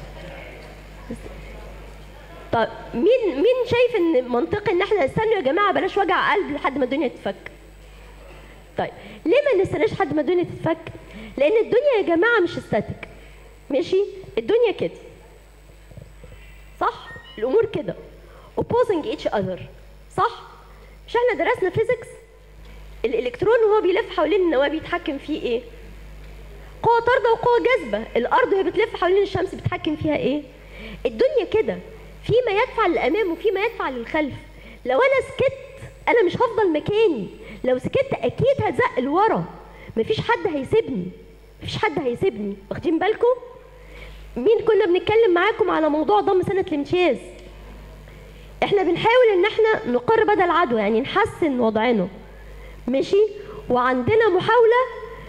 طب مين مين شايف ان منطقي ان احنا نستنى يا جماعه بلاش وجع قلب لحد ما الدنيا تتفك طيب ليه ما نستناش لحد ما الدنيا تتفك لان الدنيا يا جماعه مش استاتيك ماشي الدنيا كده صح الامور كده opposing each other صح مش احنا درسنا فيزيكس الالكترون وهو بيلف حوالين النواه بيتحكم فيه ايه قوة طاردة وقوة جاذبة الأرض وهي بتلف حوالين الشمس بتحكم فيها إيه؟ الدنيا كده في ما يدفع للأمام وفي ما يدفع للخلف لو أنا سكت أنا مش هفضل مكاني لو سكت أكيد هزق لورا مفيش حد هيسيبني مفيش حد هيسيبني واخدين بالكم؟ مين كنا بنتكلم معاكم على موضوع ضم سنة الامتياز احنا بنحاول ان احنا نقر بدل عدوى يعني نحسن وضعنا ماشي وعندنا محاولة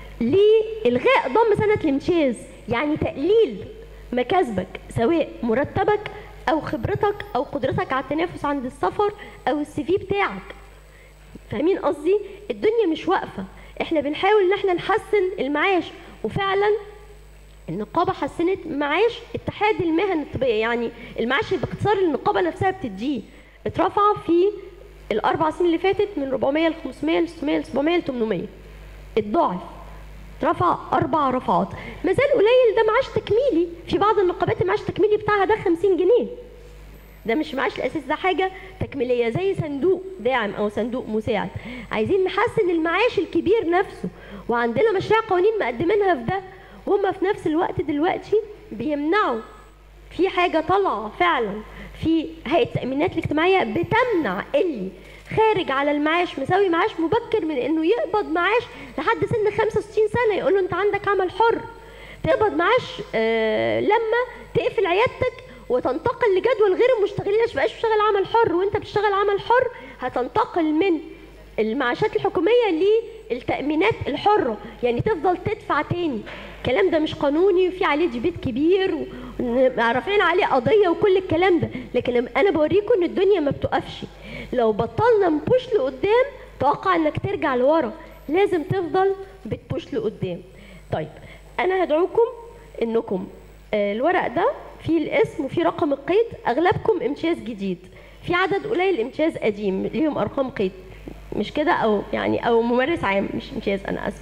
لإلغاء ضم سنة الامتياز يعني تقليل مكاسبك سواء مرتبك أو خبرتك أو قدرتك على التنافس عند السفر أو السي في بتاعك فاهمين قصدي؟ الدنيا مش واقفة احنا بنحاول ان احنا نحسن المعاش وفعلا النقابة حسنت معاش اتحاد المهن الطبية يعني المعاش باختصار النقابة نفسها بتديه اترفع في الأربع سنين اللي فاتت من 400 ل 500 ل 600 ل 700 ل 800 اتضاعف رفع أربع رفعات ما زال قليل ده معاش تكميلي في بعض النقابات المعاش التكميلي بتاعها ده 50 جنيه ده مش معاش الأساس ده حاجة تكميلية زي صندوق داعم أو صندوق مساعد عايزين نحسن المعاش الكبير نفسه وعندنا مشاريع قوانين مقدمينها في ده وهم في نفس الوقت دلوقتي بيمنعوا في حاجة طالعة فعلا في هيئة التأمينات الاجتماعية بتمنع اللي خارج على المعاش مساوي معاش مبكر من انه يقبض معاش لحد سن 65 سنه يقول له انت عندك عمل حر تقبض معاش آه لما تقفل عيادتك وتنتقل لجدول غير المشتغلين عشان مبقاش بتشتغل عمل حر وانت بتشتغل عمل حر هتنتقل من المعاشات الحكوميه للتامينات الحره يعني تفضل تدفع تاني الكلام ده مش قانوني وفي عليه ديبيت كبير ورافعين عليه قضيه وكل الكلام ده لكن انا بوريكم ان الدنيا ما بتقفش لو بطلنا نبوش لقدام توقع انك ترجع لورا لازم تفضل بتبوش لقدام طيب انا هدعوكم انكم آه، الورق ده فيه الاسم وفيه رقم القيد اغلبكم امتياز جديد في عدد قليل امتياز قديم ليهم ارقام قيد مش كده او يعني او ممارس عام مش امتياز انا اسف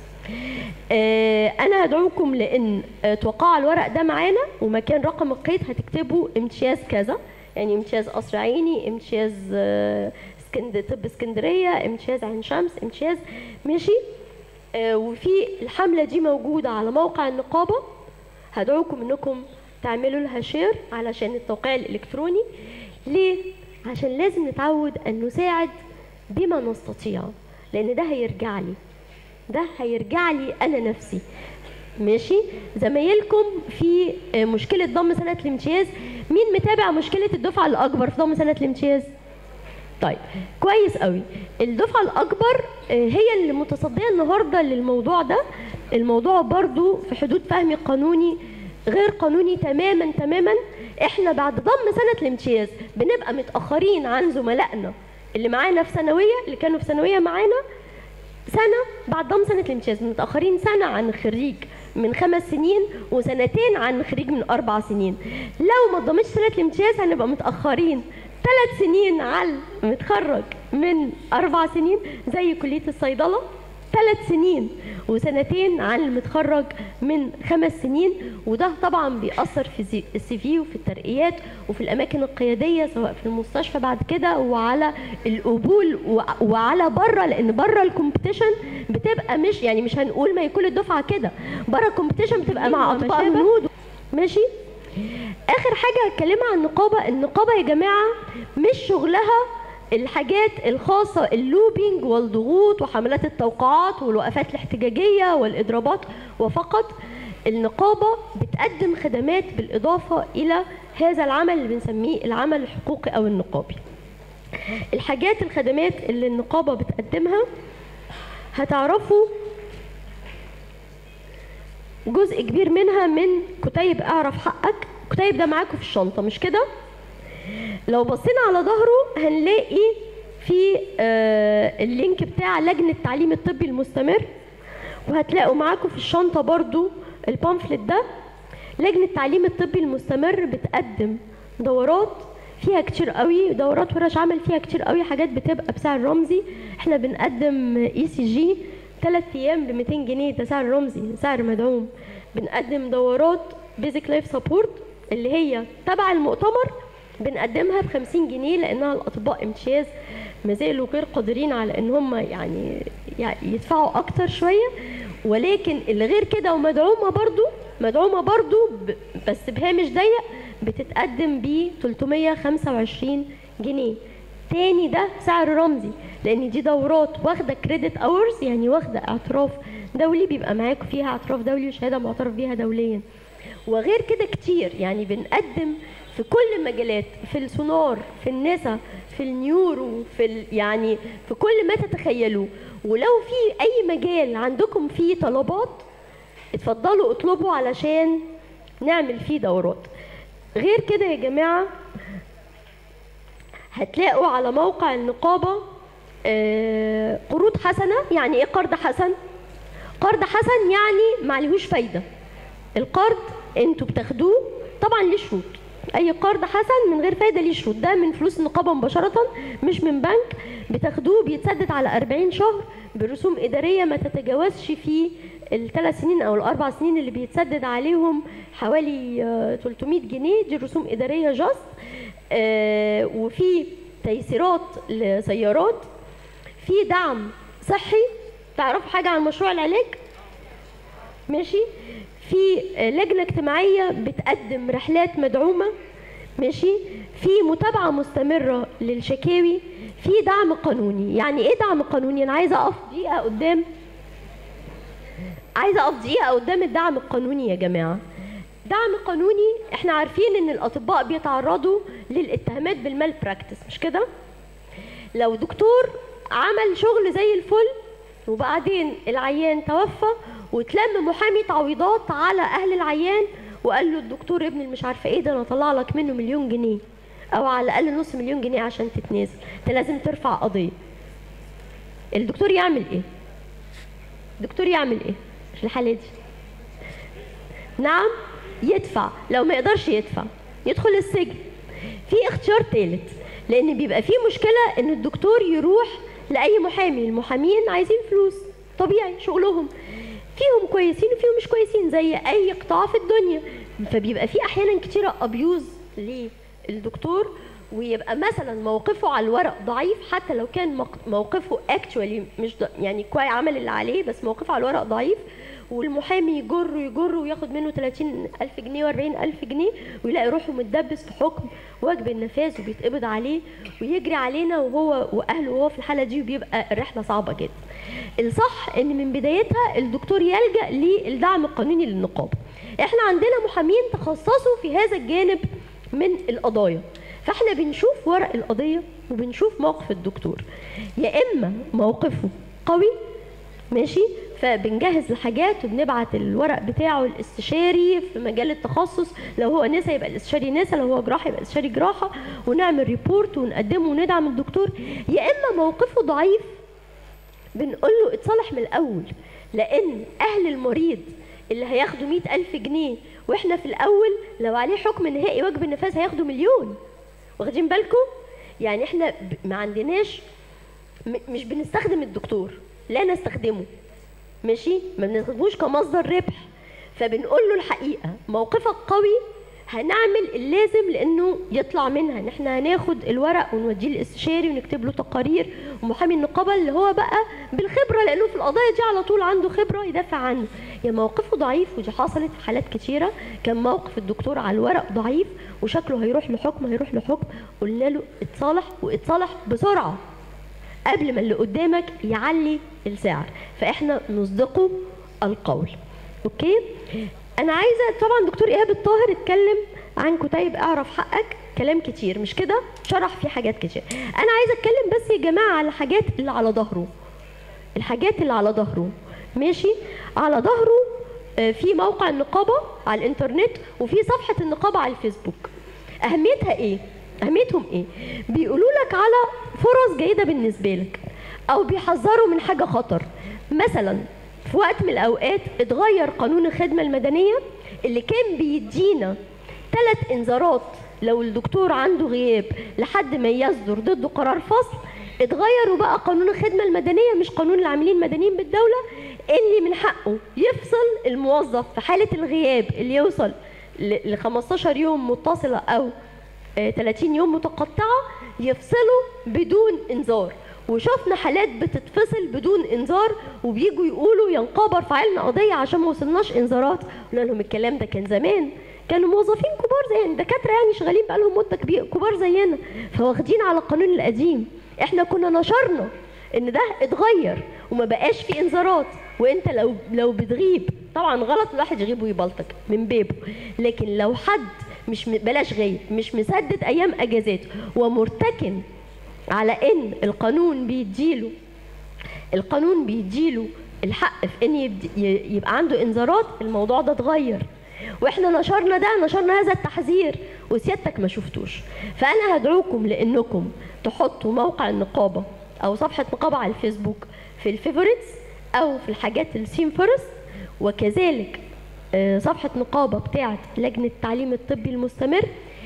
آه، انا هدعوكم لان آه، توقعوا الورق ده معانا ومكان رقم القيد هتكتبوا امتياز كذا يعني امتياز قصر عيني امتياز آه، اسكند طب اسكندريه امتياز عين شمس امتياز ماشي آه، وفي الحمله دي موجوده على موقع النقابه هدعوكم انكم تعملوا لها شير علشان التوقيع الالكتروني ليه عشان لازم نتعود ان نساعد بما نستطيع لان ده هيرجع لي ده هيرجع لي انا نفسي ماشي زمايلكم في آه، مشكله ضم سنه الامتياز مين متابع مشكله الدفعه الاكبر في ضم سنه الامتياز طيب كويس قوي الدفعه الاكبر آه، هي اللي متصديه النهارده للموضوع ده الموضوع برضو في حدود فهم قانوني غير قانوني تماما تماما احنا بعد ضم سنه الامتياز بنبقى متاخرين عن زملائنا اللي معانا في ثانويه اللي كانوا في ثانويه معانا سنة بعد ضم سنة الامتياز متأخرين سنة عن خريج من خمس سنين وسنتين عن خريج من أربع سنين لو ما ضمتش سنة الامتياز هنبقى متأخرين ثلاث سنين على متخرج من أربع سنين زي كلية الصيدلة ثلاث سنين وسنتين عن المتخرج من خمس سنين وده طبعا بيأثر في زي- السي في وفي الترقيات وفي الأماكن القيادية سواء في المستشفى بعد كده وعلى القبول وع- وعلى بره لأن بره الكومبيتيشن بتبقى مش يعني مش هنقول ما يكون الدفعة كده بره الكومبيتيشن بتبقى مع أطباء هنود ماشي اخر حاجه هتكلمها عن النقابه النقابه يا جماعه مش شغلها الحاجات الخاصة اللوبينج والضغوط وحملات التوقعات والوقفات الاحتجاجية والإضرابات وفقط النقابة بتقدم خدمات بالإضافة إلى هذا العمل اللي بنسميه العمل الحقوقي أو النقابي الحاجات الخدمات اللي النقابة بتقدمها هتعرفوا جزء كبير منها من كتيب اعرف حقك كتيب ده معاكم في الشنطه مش كده لو بصينا على ظهره هنلاقي في آه، اللينك بتاع لجنه التعليم الطبي المستمر وهتلاقوا معاكم في الشنطه برضو البامفلت ده لجنه التعليم الطبي المستمر بتقدم دورات فيها كتير قوي دورات ورش عمل فيها كتير قوي حاجات بتبقى بسعر رمزي احنا بنقدم اي سي جي ثلاث ايام ب 200 جنيه ده سعر رمزي سعر مدعوم بنقدم دورات بيزك لايف سبورت اللي هي تبع المؤتمر بنقدمها ب 50 جنيه لانها الاطباء امتياز ما زالوا غير قادرين على ان هم يعني يعني يدفعوا اكتر شويه ولكن اللي غير كده ومدعومه برضو مدعومه برضو ب- بس بهامش ضيق بتتقدم ب 325 جنيه تاني ده سعر رمزي لان دي دورات واخده كريدت اورز يعني واخده اعتراف دولي بيبقى معاكم فيها اعتراف دولي وشهاده معترف بيها دوليا وغير كده كتير يعني بنقدم في كل المجالات في السونار في النسا في النيورو في ال يعني في كل ما تتخيلوه ولو في اي مجال عندكم فيه طلبات اتفضلوا اطلبوا علشان نعمل فيه دورات غير كده يا جماعه هتلاقوا على موقع النقابة آه، قروض حسنة يعني ايه قرض حسن؟ قرض حسن يعني معلهوش فايدة القرض انتوا بتاخدوه طبعا ليه شروط اي قرض حسن من غير فايدة ليه شروط ده من فلوس النقابة مباشرة مش من بنك بتاخدوه بيتسدد على 40 شهر برسوم إدارية ما تتجاوزش في الثلاث سنين او الاربع سنين اللي بيتسدد عليهم حوالي آه، 300 جنيه دي رسوم إدارية جاست آه، وفي تيسيرات لسيارات في دعم صحي تعرفوا حاجة عن مشروع العلاج ماشي في آه، لجنة اجتماعية بتقدم رحلات مدعومة ماشي في متابعة مستمرة للشكاوي في دعم قانوني يعني ايه دعم قانوني انا عايزة اقف دقيقة قدام عايزة اقف دقيقة قدام الدعم القانوني يا جماعة دعم قانوني احنا عارفين ان الاطباء بيتعرضوا للاتهامات بالمال براكتس مش كده لو دكتور عمل شغل زي الفل وبعدين العيان توفى وتلم محامي تعويضات على اهل العيان وقال له الدكتور ابن مش عارفه ايه ده انا اطلع لك منه مليون جنيه او على الاقل نص مليون جنيه عشان تتنازل انت لازم ترفع قضيه الدكتور يعمل ايه الدكتور يعمل ايه في الحاله دي نعم يدفع لو ما يقدرش يدفع يدخل السجن في اختيار ثالث لان بيبقى في مشكله ان الدكتور يروح لاي محامي المحامين عايزين فلوس طبيعي شغلهم فيهم كويسين وفيهم مش كويسين زي اي قطاع في الدنيا فبيبقى في احيانا كتيره ابيوز للدكتور ويبقى مثلا موقفه على الورق ضعيف حتى لو كان مق- موقفه اكشوالي مش ض... يعني كويس عمل اللي عليه بس موقفه على الورق ضعيف والمحامي يجر يجر وياخد منه 30 ألف جنيه و40 ألف جنيه ويلاقي روحه متدبس في حكم واجب النفاذ وبيتقبض عليه ويجري علينا وهو وأهله وهو في الحالة دي وبيبقى الرحلة صعبة جدا الصح ان من بدايتها الدكتور يلجأ للدعم القانوني للنقابة احنا عندنا محامين تخصصوا في هذا الجانب من القضايا فاحنا بنشوف ورق القضية وبنشوف موقف الدكتور يا اما موقفه قوي ماشي فبنجهز الحاجات وبنبعت الورق بتاعه الاستشاري في مجال التخصص لو هو نسا يبقى الاستشاري نسا لو هو جراحه يبقى الاستشاري جراحه ونعمل ريبورت ونقدمه وندعم الدكتور يا اما موقفه ضعيف بنقول له اتصالح من الاول لان اهل المريض اللي هياخدوا مئة ألف جنيه واحنا في الاول لو عليه حكم نهائي واجب النفاذ هياخدوا مليون واخدين بالكم يعني احنا ب- ما عندناش م- مش بنستخدم الدكتور لا نستخدمه ماشي ما بنستخدموش كمصدر ربح فبنقول له الحقيقه موقفك قوي هنعمل اللازم لانه يطلع منها ان احنا هناخد الورق ونوديه للاستشاري ونكتب له تقارير ومحامي النقابه اللي هو بقى بالخبره لانه في القضايا دي على طول عنده خبره يدافع عنه يا موقفه ضعيف ودي حصلت في حالات كتيره كان موقف الدكتور على الورق ضعيف وشكله هيروح لحكم هيروح لحكم قلنا له اتصالح واتصالح بسرعه قبل ما اللي قدامك يعلي السعر فاحنا نصدقه القول اوكي انا عايزه طبعا دكتور ايهاب الطاهر اتكلم عن كتيب اعرف حقك كلام كتير مش كده شرح فيه حاجات كتير انا عايزه اتكلم بس يا جماعه على الحاجات اللي على ظهره الحاجات اللي على ظهره ماشي على ظهره آه، في موقع النقابه على الانترنت وفي صفحه النقابه على الفيسبوك اهميتها ايه اهميتهم ايه بيقولوا لك على فرص جيده بالنسبه لك او بيحذروا من حاجه خطر مثلا في وقت من الاوقات اتغير قانون الخدمه المدنيه اللي كان بيدينا ثلاث انذارات لو الدكتور عنده غياب لحد ما يصدر ضده قرار فصل اتغير وبقى قانون الخدمه المدنيه مش قانون العاملين المدنيين بالدوله اللي من حقه يفصل الموظف في حاله الغياب اللي يوصل ل 15 يوم متصله او آه، 30 يوم متقطعه يفصلوا بدون انذار وشفنا حالات بتتفصل بدون انذار وبيجوا يقولوا يا نقابه ارفع لنا قضيه عشان ما وصلناش انذارات قلنا لهم الكلام ده كان زمان كانوا موظفين كبار زي دكاتره يعني شغالين بقالهم مده كبيره كبار زينا فواخدين على القانون القديم احنا كنا نشرنا ان ده اتغير وما بقاش في انذارات وانت لو لو بتغيب طبعا غلط الواحد يغيب ويبلطج من بيبه لكن لو حد مش م- بلاش غايب مش مسدد ايام اجازاته ومرتكن على ان القانون بيديله القانون بيديله الحق في ان يبد- ي- يبقى عنده انذارات الموضوع ده اتغير واحنا نشرنا ده نشرنا هذا التحذير وسيادتك ما شفتوش فانا هدعوكم لانكم تحطوا موقع النقابه او صفحه نقابه على الفيسبوك في الفيفوريتس او في الحاجات السيم فورست وكذلك آه، صفحه نقابه بتاعه لجنه التعليم الطبي المستمر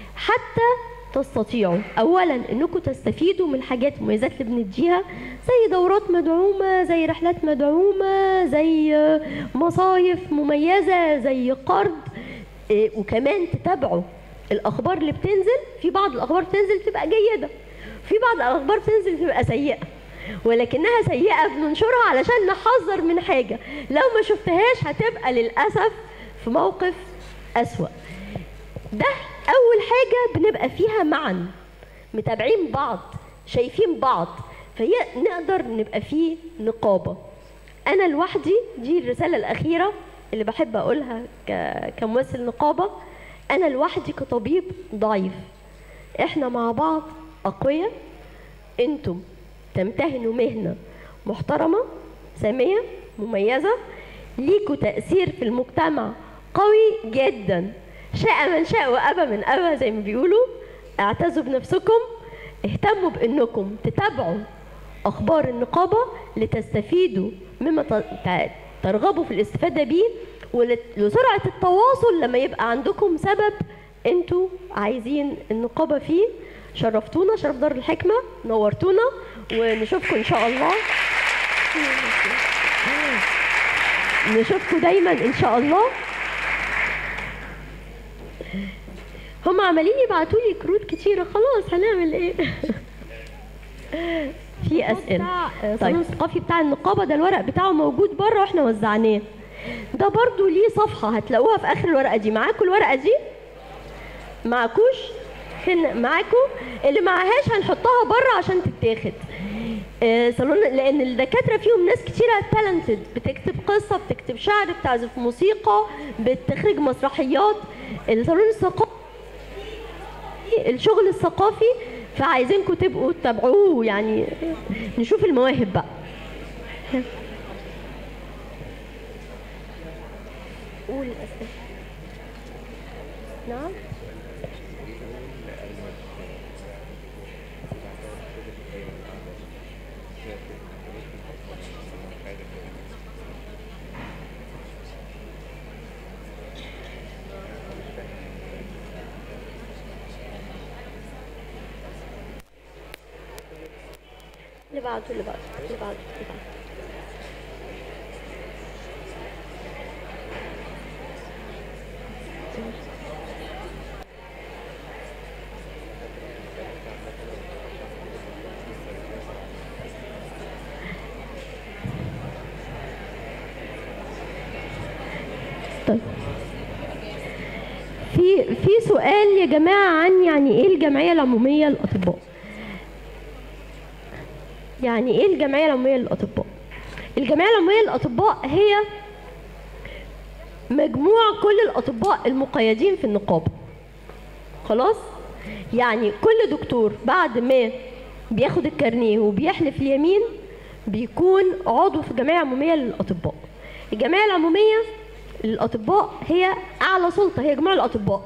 حتى تستطيعوا اولا انكم تستفيدوا من الحاجات المميزات اللي بنديها زي دورات مدعومه زي رحلات مدعومه زي آه، مصايف مميزه زي قرض آه، وكمان تتابعوا الاخبار اللي بتنزل في بعض الاخبار بتنزل تبقى جيده في بعض الاخبار بتنزل تبقى سيئه ولكنها سيئه بننشرها علشان نحذر من حاجه لو ما شفتهاش هتبقى للاسف في موقف اسوأ ده اول حاجه بنبقى فيها معا متابعين بعض شايفين بعض فهي نقدر نبقى فيه نقابه انا لوحدي دي الرساله الاخيره اللي بحب اقولها ك- كممثل نقابه انا لوحدي كطبيب ضعيف احنا مع بعض اقوياء انتم تمتهنوا مهنه محترمه ساميه مميزه ليكوا تاثير في المجتمع قوي جدا شاء من شاء وابى من ابى زي ما بيقولوا اعتزوا بنفسكم اهتموا بانكم تتابعوا اخبار النقابه لتستفيدوا مما ت- ت- ترغبوا في الاستفاده بيه ولسرعه التواصل لما يبقى عندكم سبب انتوا عايزين النقابه فيه شرفتونا شرف دار الحكمه نورتونا ونشوفكم ان شاء الله نشوفكم دايما ان شاء الله هم عمالين يبعتوا لي كروت كتيره خلاص هنعمل ايه في اسئله بتاع طيب صالون الثقافي بتاع النقابه ده الورق بتاعه موجود بره واحنا وزعناه ده برضو ليه صفحه هتلاقوها في اخر الورقه دي معاكم الورقه دي معكوش فين معاكم اللي معهاش هنحطها بره عشان تتاخد آه، صالون لان الدكاتره فيهم ناس كتيره تالنتد بتكتب قصه بتكتب شعر بتعزف موسيقى بتخرج مسرحيات الصالون الثقافي الشغل الثقافي فعايزينكم تبقوا تتابعوه يعني نشوف المواهب بقى قول الأسئلة نعم اللي بعده اللي بعده اللي بعده اللي بعده طيب في في سؤال يا جماعة عن يعني ايه الجمعية العمومية للأطباء يعني ايه الجمعية العمومية للأطباء الجمعية العمومية للأطباء هي مجموع كل الأطباء المقيدين في النقابة خلاص يعني كل دكتور بعد ما بياخد الكارنيه وبيحلف اليمين بيكون عضو في جمعية عمومية للأطباء الجمعية العمومية للأطباء هي أعلى سلطة هي جموع الأطباء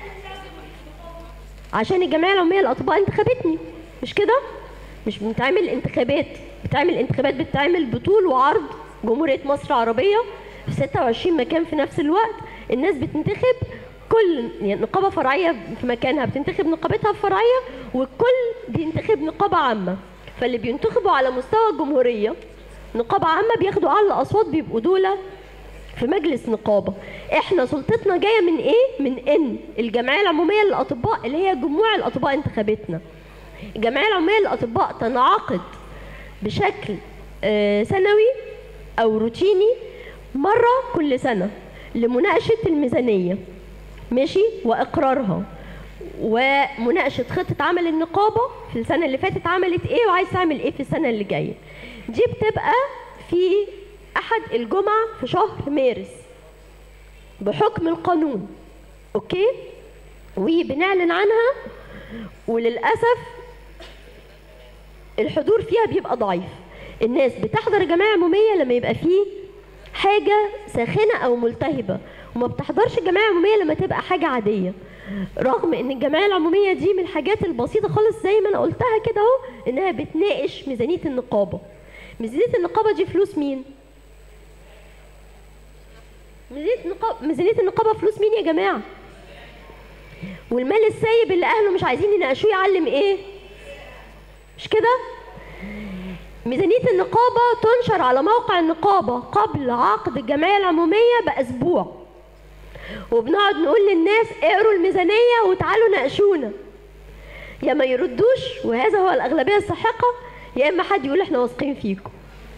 عشان الجمعية العمومية للأطباء انتخبتني مش كده؟ مش بنتعمل انتخابات بتعمل انتخابات بتتعمل بطول وعرض جمهورية مصر العربية في 26 مكان في نفس الوقت الناس بتنتخب كل يعني نقابة فرعية في مكانها بتنتخب نقابتها الفرعية والكل بينتخب نقابة عامة فاللي بينتخبوا على مستوى الجمهورية نقابة عامة بياخدوا أعلى الأصوات بيبقوا دول في مجلس نقابة احنا سلطتنا جاية من ايه؟ من ان الجمعية العمومية للأطباء اللي هي جموع الأطباء انتخبتنا الجمعية العمومية للأطباء تنعقد بشكل آه، سنوي أو روتيني مرة كل سنة لمناقشة الميزانية ماشي وإقرارها ومناقشة خطة عمل النقابة في السنة اللي فاتت عملت إيه وعايز تعمل إيه في السنة اللي جاية دي بتبقى في أحد الجمعة في شهر مارس بحكم القانون أوكي وبنعلن عنها وللأسف الحضور فيها بيبقى ضعيف الناس بتحضر جمعية عمومية لما يبقى فيه حاجة ساخنة أو ملتهبة وما بتحضرش الجمعية العمومية لما تبقى حاجة عادية رغم ان الجمعية العمومية دي من الحاجات البسيطة خالص زي ما انا قلتها كده اهو انها بتناقش ميزانية النقابة ميزانية النقابة دي فلوس مين؟ ميزانية النقابة ميزانية النقابة فلوس مين يا جماعة؟ والمال السايب اللي اهله مش عايزين يناقشوه يعلم ايه؟ مش كده؟ ميزانية النقابة تنشر على موقع النقابة قبل عقد الجمعية العمومية بأسبوع وبنقعد نقول للناس اقروا الميزانية وتعالوا ناقشونا يا ما يردوش وهذا هو الأغلبية الساحقة يا إما حد يقول احنا واثقين فيكم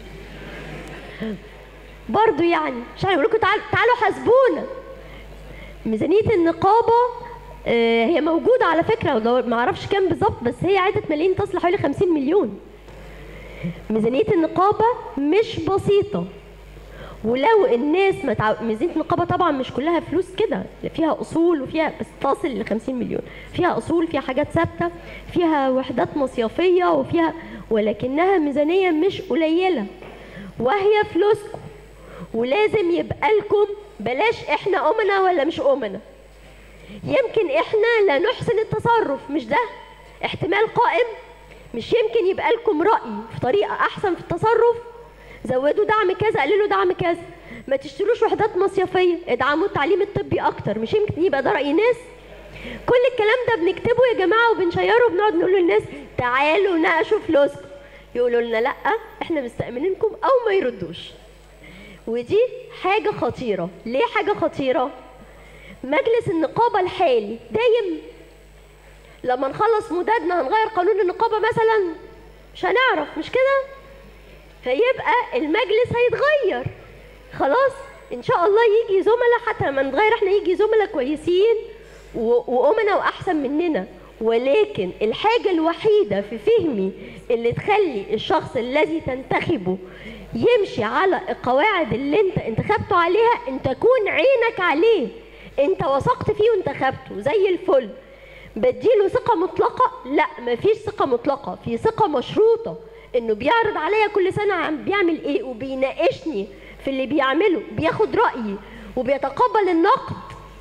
برضو يعني مش هيقول لكم تعالوا تعالوا حاسبونا ميزانية النقابة آه، هي موجودة على فكرة ولو ما اعرفش كام بالظبط بس هي عدة ملايين تصل حوالي 50 مليون ميزانية النقابة مش بسيطة ولو الناس ما تعو... ميزانية النقابة طبعا مش كلها فلوس كده فيها أصول وفيها بس تصل ل 50 مليون فيها أصول فيها حاجات ثابتة فيها وحدات مصيفية وفيها ولكنها ميزانية مش قليلة وهي فلوسكم ولازم يبقى لكم بلاش احنا أمنا ولا مش أمنا يمكن احنا لا نحسن التصرف مش ده احتمال قائم مش يمكن يبقى لكم رأي في طريقة أحسن في التصرف زودوا دعم كذا قللوا دعم كذا ما تشتروش وحدات مصيفية ادعموا التعليم الطبي أكتر مش يمكن يبقى ده رأي ناس كل الكلام ده بنكتبه يا جماعة وبنشيره وبنقعد نقول للناس تعالوا ناقشوا فلوسكم يقولوا لنا لا احنا مستأمنينكم أو ما يردوش ودي حاجة خطيرة ليه حاجة خطيرة مجلس النقابة الحالي دايم لما نخلص مدادنا هنغير قانون النقابة مثلا مش هنعرف مش كده فيبقى المجلس هيتغير خلاص ان شاء الله يجي زملاء حتى لما نتغير احنا يجي زملاء كويسين و- وامنا واحسن مننا ولكن الحاجة الوحيدة في فهمي اللي تخلي الشخص الذي تنتخبه يمشي على القواعد اللي انت انتخبته عليها ان تكون عينك عليه انت وثقت فيه وانتخبته زي الفل بديله ثقة مطلقة لا مفيش ثقة مطلقة في ثقة مشروطة انه بيعرض عليا كل سنة عم بيعمل ايه وبيناقشني في اللي بيعمله بياخد رأيي وبيتقبل النقد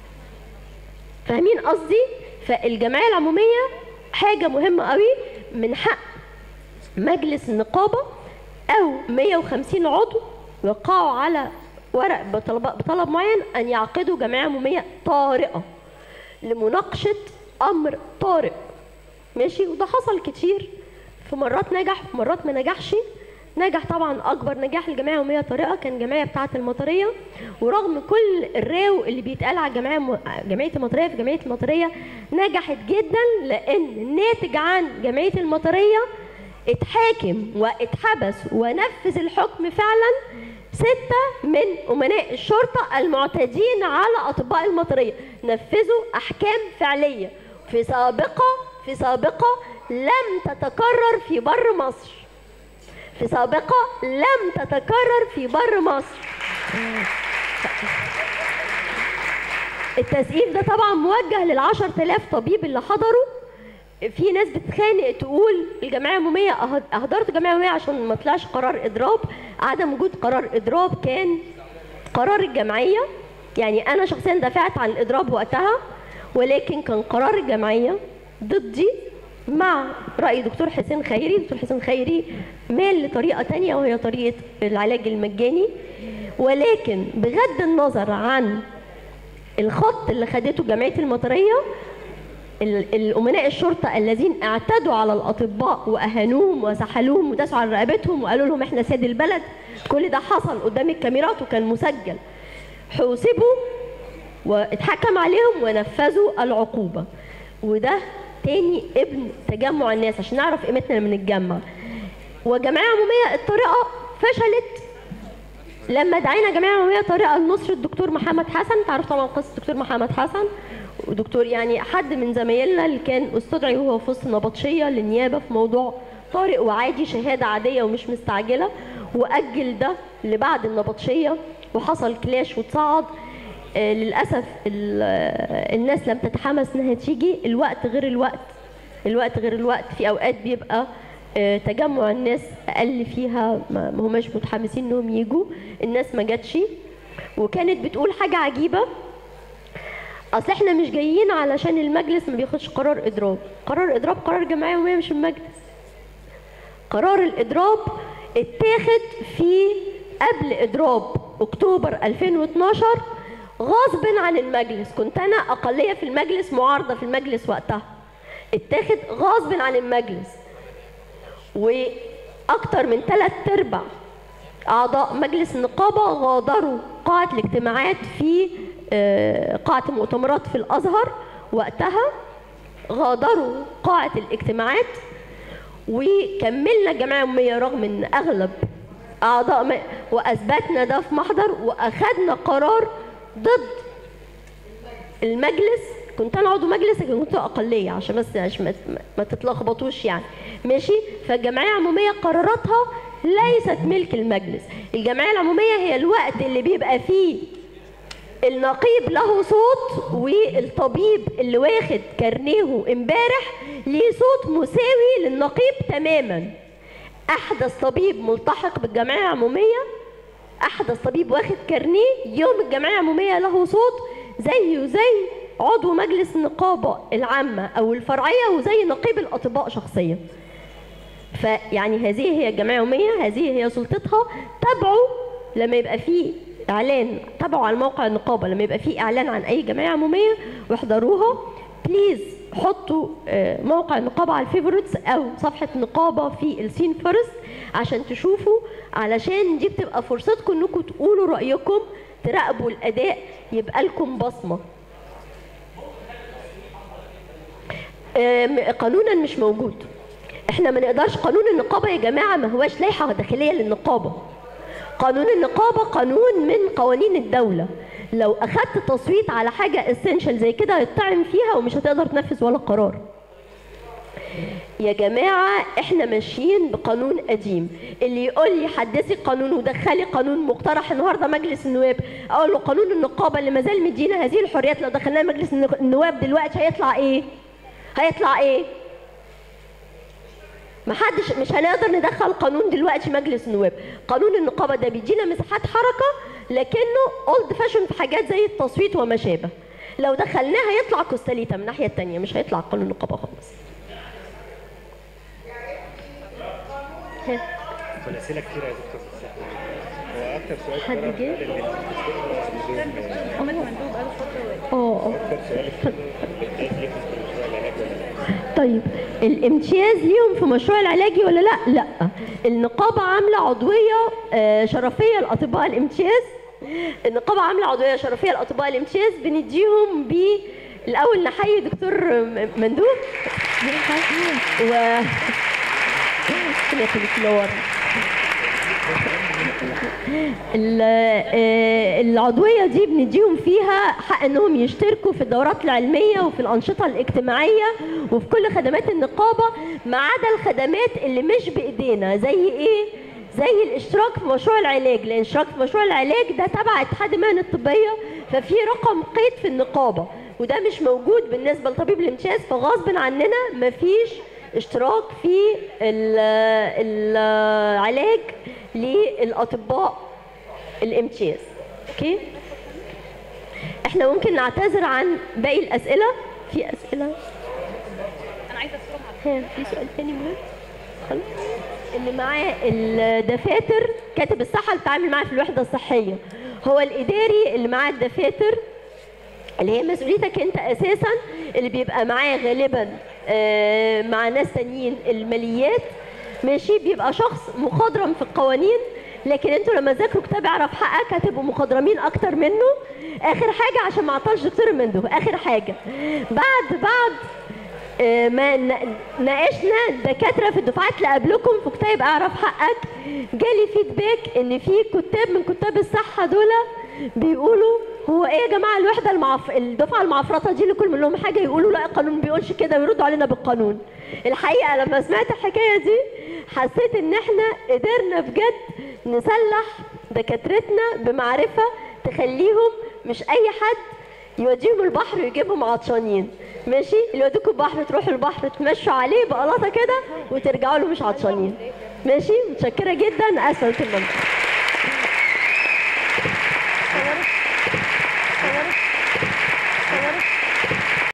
فاهمين قصدي فالجمعية العمومية حاجة مهمة قوي من حق مجلس النقابة أو 150 عضو يوقعوا على ورق بطلب, بطلب معين أن يعقدوا جمعية عمومية طارئة لمناقشة أمر طارئ ماشي وده حصل كتير في مرات نجح في مرات ما نجحش نجح طبعا اكبر نجاح للجمعيه العموميه طريقه كان الجمعيه بتاعه المطريه ورغم كل الراو اللي بيتقال على الجمعيه جمعيه المطريه في جمعيه المطريه نجحت جدا لان الناتج عن جمعيه المطريه اتحاكم واتحبس ونفذ الحكم فعلا ستة من أمناء الشرطة المعتدين على أطباء المطرية نفذوا أحكام فعلية في سابقة في سابقة لم تتكرر في بر مصر في سابقة لم تتكرر في بر مصر التسقيف ده طبعا موجه للعشر تلاف طبيب اللي حضروا في ناس بتتخانق تقول الجمعيه العموميه أهد- اهدرت الجمعيه العموميه عشان ما طلعش قرار اضراب عدم وجود قرار اضراب كان قرار الجمعيه يعني انا شخصيا دافعت عن الاضراب وقتها ولكن كان قرار الجمعيه ضدي مع راي دكتور حسين خيري دكتور حسين خيري مال لطريقه تانية وهي طريقه العلاج المجاني ولكن بغض النظر عن الخط اللي خدته جمعيه المطريه ال- الامناء الشرطه الذين اعتدوا على الاطباء واهانوهم وسحلوهم وداسوا على رقبتهم وقالوا لهم احنا سيد البلد كل ده حصل قدام الكاميرات وكان مسجل حوسبوا واتحكم عليهم ونفذوا العقوبه وده تاني ابن تجمع الناس عشان نعرف قيمتنا لما نتجمع وجمعيه عموميه الطريقه فشلت لما دعينا جمعيه عموميه طريقه لنصر الدكتور محمد حسن تعرف طبعا قصه الدكتور محمد حسن ودكتور يعني حد من زمايلنا اللي كان استدعي وهو في وسط نبطشيه للنيابه في موضوع طارئ وعادي شهاده عاديه ومش مستعجله واجل ده لبعد النبطشيه وحصل كلاش وتصعد آه، للاسف ال- آه، الناس لم تتحمس انها تيجي الوقت غير الوقت الوقت غير الوقت في اوقات بيبقى آه، تجمع الناس اقل فيها ما ما هماش متحمسين انهم يجوا الناس ما جاتش وكانت بتقول حاجه عجيبه اصل احنا مش جايين علشان المجلس ما بياخدش قرار اضراب قرار اضراب قرار جمعيه عموميه مش المجلس قرار الاضراب اتاخد في قبل اضراب اكتوبر 2012 غصب عن المجلس كنت انا اقليه في المجلس معارضه في المجلس وقتها اتاخد غصب عن المجلس واكتر من ثلاث ارباع اعضاء مجلس النقابه غادروا قاعه الاجتماعات في آه، قاعه المؤتمرات في الازهر وقتها غادروا قاعه الاجتماعات وكملنا جمعيه عموميه رغم ان اغلب اعضاء م- واثبتنا ده في محضر واخدنا قرار ضد المجلس كنت انا عضو مجلس لكن كنت اقليه عشان بس عشان ما, ما تتلخبطوش يعني ماشي فالجمعيه العموميه قراراتها ليست ملك المجلس الجمعيه العموميه هي الوقت اللي بيبقى فيه النقيب له صوت والطبيب اللي واخد كارنيه امبارح ليه صوت مساوي للنقيب تماما احدث طبيب ملتحق بالجمعيه العموميه احدث طبيب واخد كارنيه يوم الجمعيه العموميه له صوت زيه زي عضو مجلس النقابه العامه او الفرعيه وزي نقيب الاطباء شخصيا فيعني هذه هي الجمعيه العموميه هذه هي سلطتها تابعوا لما يبقى فيه اعلان تابعوا على موقع النقابه لما يبقى فيه اعلان عن اي جمعيه عموميه واحضروها بليز حطوا آه، موقع النقابه على الفيفورتس او صفحه نقابه في السين فيرست عشان تشوفوا علشان دي بتبقى فرصتكم انكم تقولوا رايكم تراقبوا الاداء يبقى لكم بصمه آم، قانونا مش موجود احنا ما نقدرش قانون النقابه يا جماعه ما هواش لائحه داخليه للنقابه قانون النقابه قانون من قوانين الدوله لو اخدت تصويت على حاجه اسينشال زي كده هيطعن فيها ومش هتقدر تنفذ ولا قرار يا جماعة احنا ماشيين بقانون قديم اللي يقول لي حدثي القانون ودخلي قانون مقترح النهارده مجلس النواب اقول له قانون النقابة اللي مازال مدينا هذه الحريات لو دخلناه مجلس النواب دلوقتي هيطلع ايه؟ هيطلع ايه؟ محدش مش هنقدر ندخل قانون دلوقتي مجلس النواب قانون النقابه ده بيدينا مساحات حركه لكنه اولد فاشن في حاجات زي التصويت وما شابه لو دخلناه هيطلع كوستاليتا من الناحيه الثانيه مش هيطلع قانون النقابه خالص ها، والاسئله كتير يا دكتور بس هو اكتر سؤال حد اتكرر جه؟ قال ان انتوا اه اه اكتر سؤال اتكرر بتضايق ليه في موضوع العلاج ولا لا؟ طيب الامتياز ليهم في مشروع العلاجي ولا لا؟ لا النقابة عاملة عضوية آه، شرفية لأطباء الامتياز النقابة عاملة عضوية شرفية لأطباء الامتياز بنديهم ب الأول نحيي دكتور م- مندوب و ربنا يخليك نور ال- آه، العضوية دي بنديهم فيها حق انهم يشتركوا في الدورات العلمية وفي الأنشطة الاجتماعية وفي كل خدمات النقابة ما عدا الخدمات اللي مش بإيدينا زي ايه؟ زي الاشتراك في مشروع العلاج لان الاشتراك في مشروع العلاج ده تبع اتحاد المهن الطبيه ففي رقم قيد في النقابه وده مش موجود بالنسبه لطبيب الامتياز فغصب عننا مفيش اشتراك في ال- العلاج للاطباء الامتياز اوكي احنا ممكن نعتذر عن باقي الاسئله في اسئله انا عايزه اسالهم ها في سؤال تاني مهم خلاص اللي معاه الدفاتر كاتب الصحه اللي بتعامل معاه في الوحده الصحيه هو الاداري اللي معاه الدفاتر اللي هي مسؤوليتك انت اساسا اللي بيبقى معاه غالبا آه، مع ناس تانيين الماليات ماشي بيبقى شخص مخضرم في القوانين لكن انتوا لما تذاكروا كتاب اعرف حقك هتبقوا مخضرمين اكتر منه اخر حاجه عشان ما اعطاش دكتور المندوب اخر حاجه بعد بعد آه، ما ن- ناقشنا دكاتره في الدفعات اللي قبلكم في كتاب اعرف حقك جالي فيدباك ان في كتاب من كتاب الصحه دول بيقولوا هو ايه يا جماعه الوحده المعف... الدفعه المعفرطه دي اللي كل منهم حاجه يقولوا لا القانون ما بيقولش كده ويردوا علينا بالقانون الحقيقه لما سمعت الحكايه دي حسيت ان احنا قدرنا بجد نسلح دكاترتنا بمعرفه تخليهم مش اي حد يوديهم البحر ويجيبهم عطشانين ماشي اللي يوديكوا البحر تروحوا البحر تمشوا عليه بقلاطه كده وترجعوا له مش عطشانين ماشي متشكره جدا اسفه المنطقه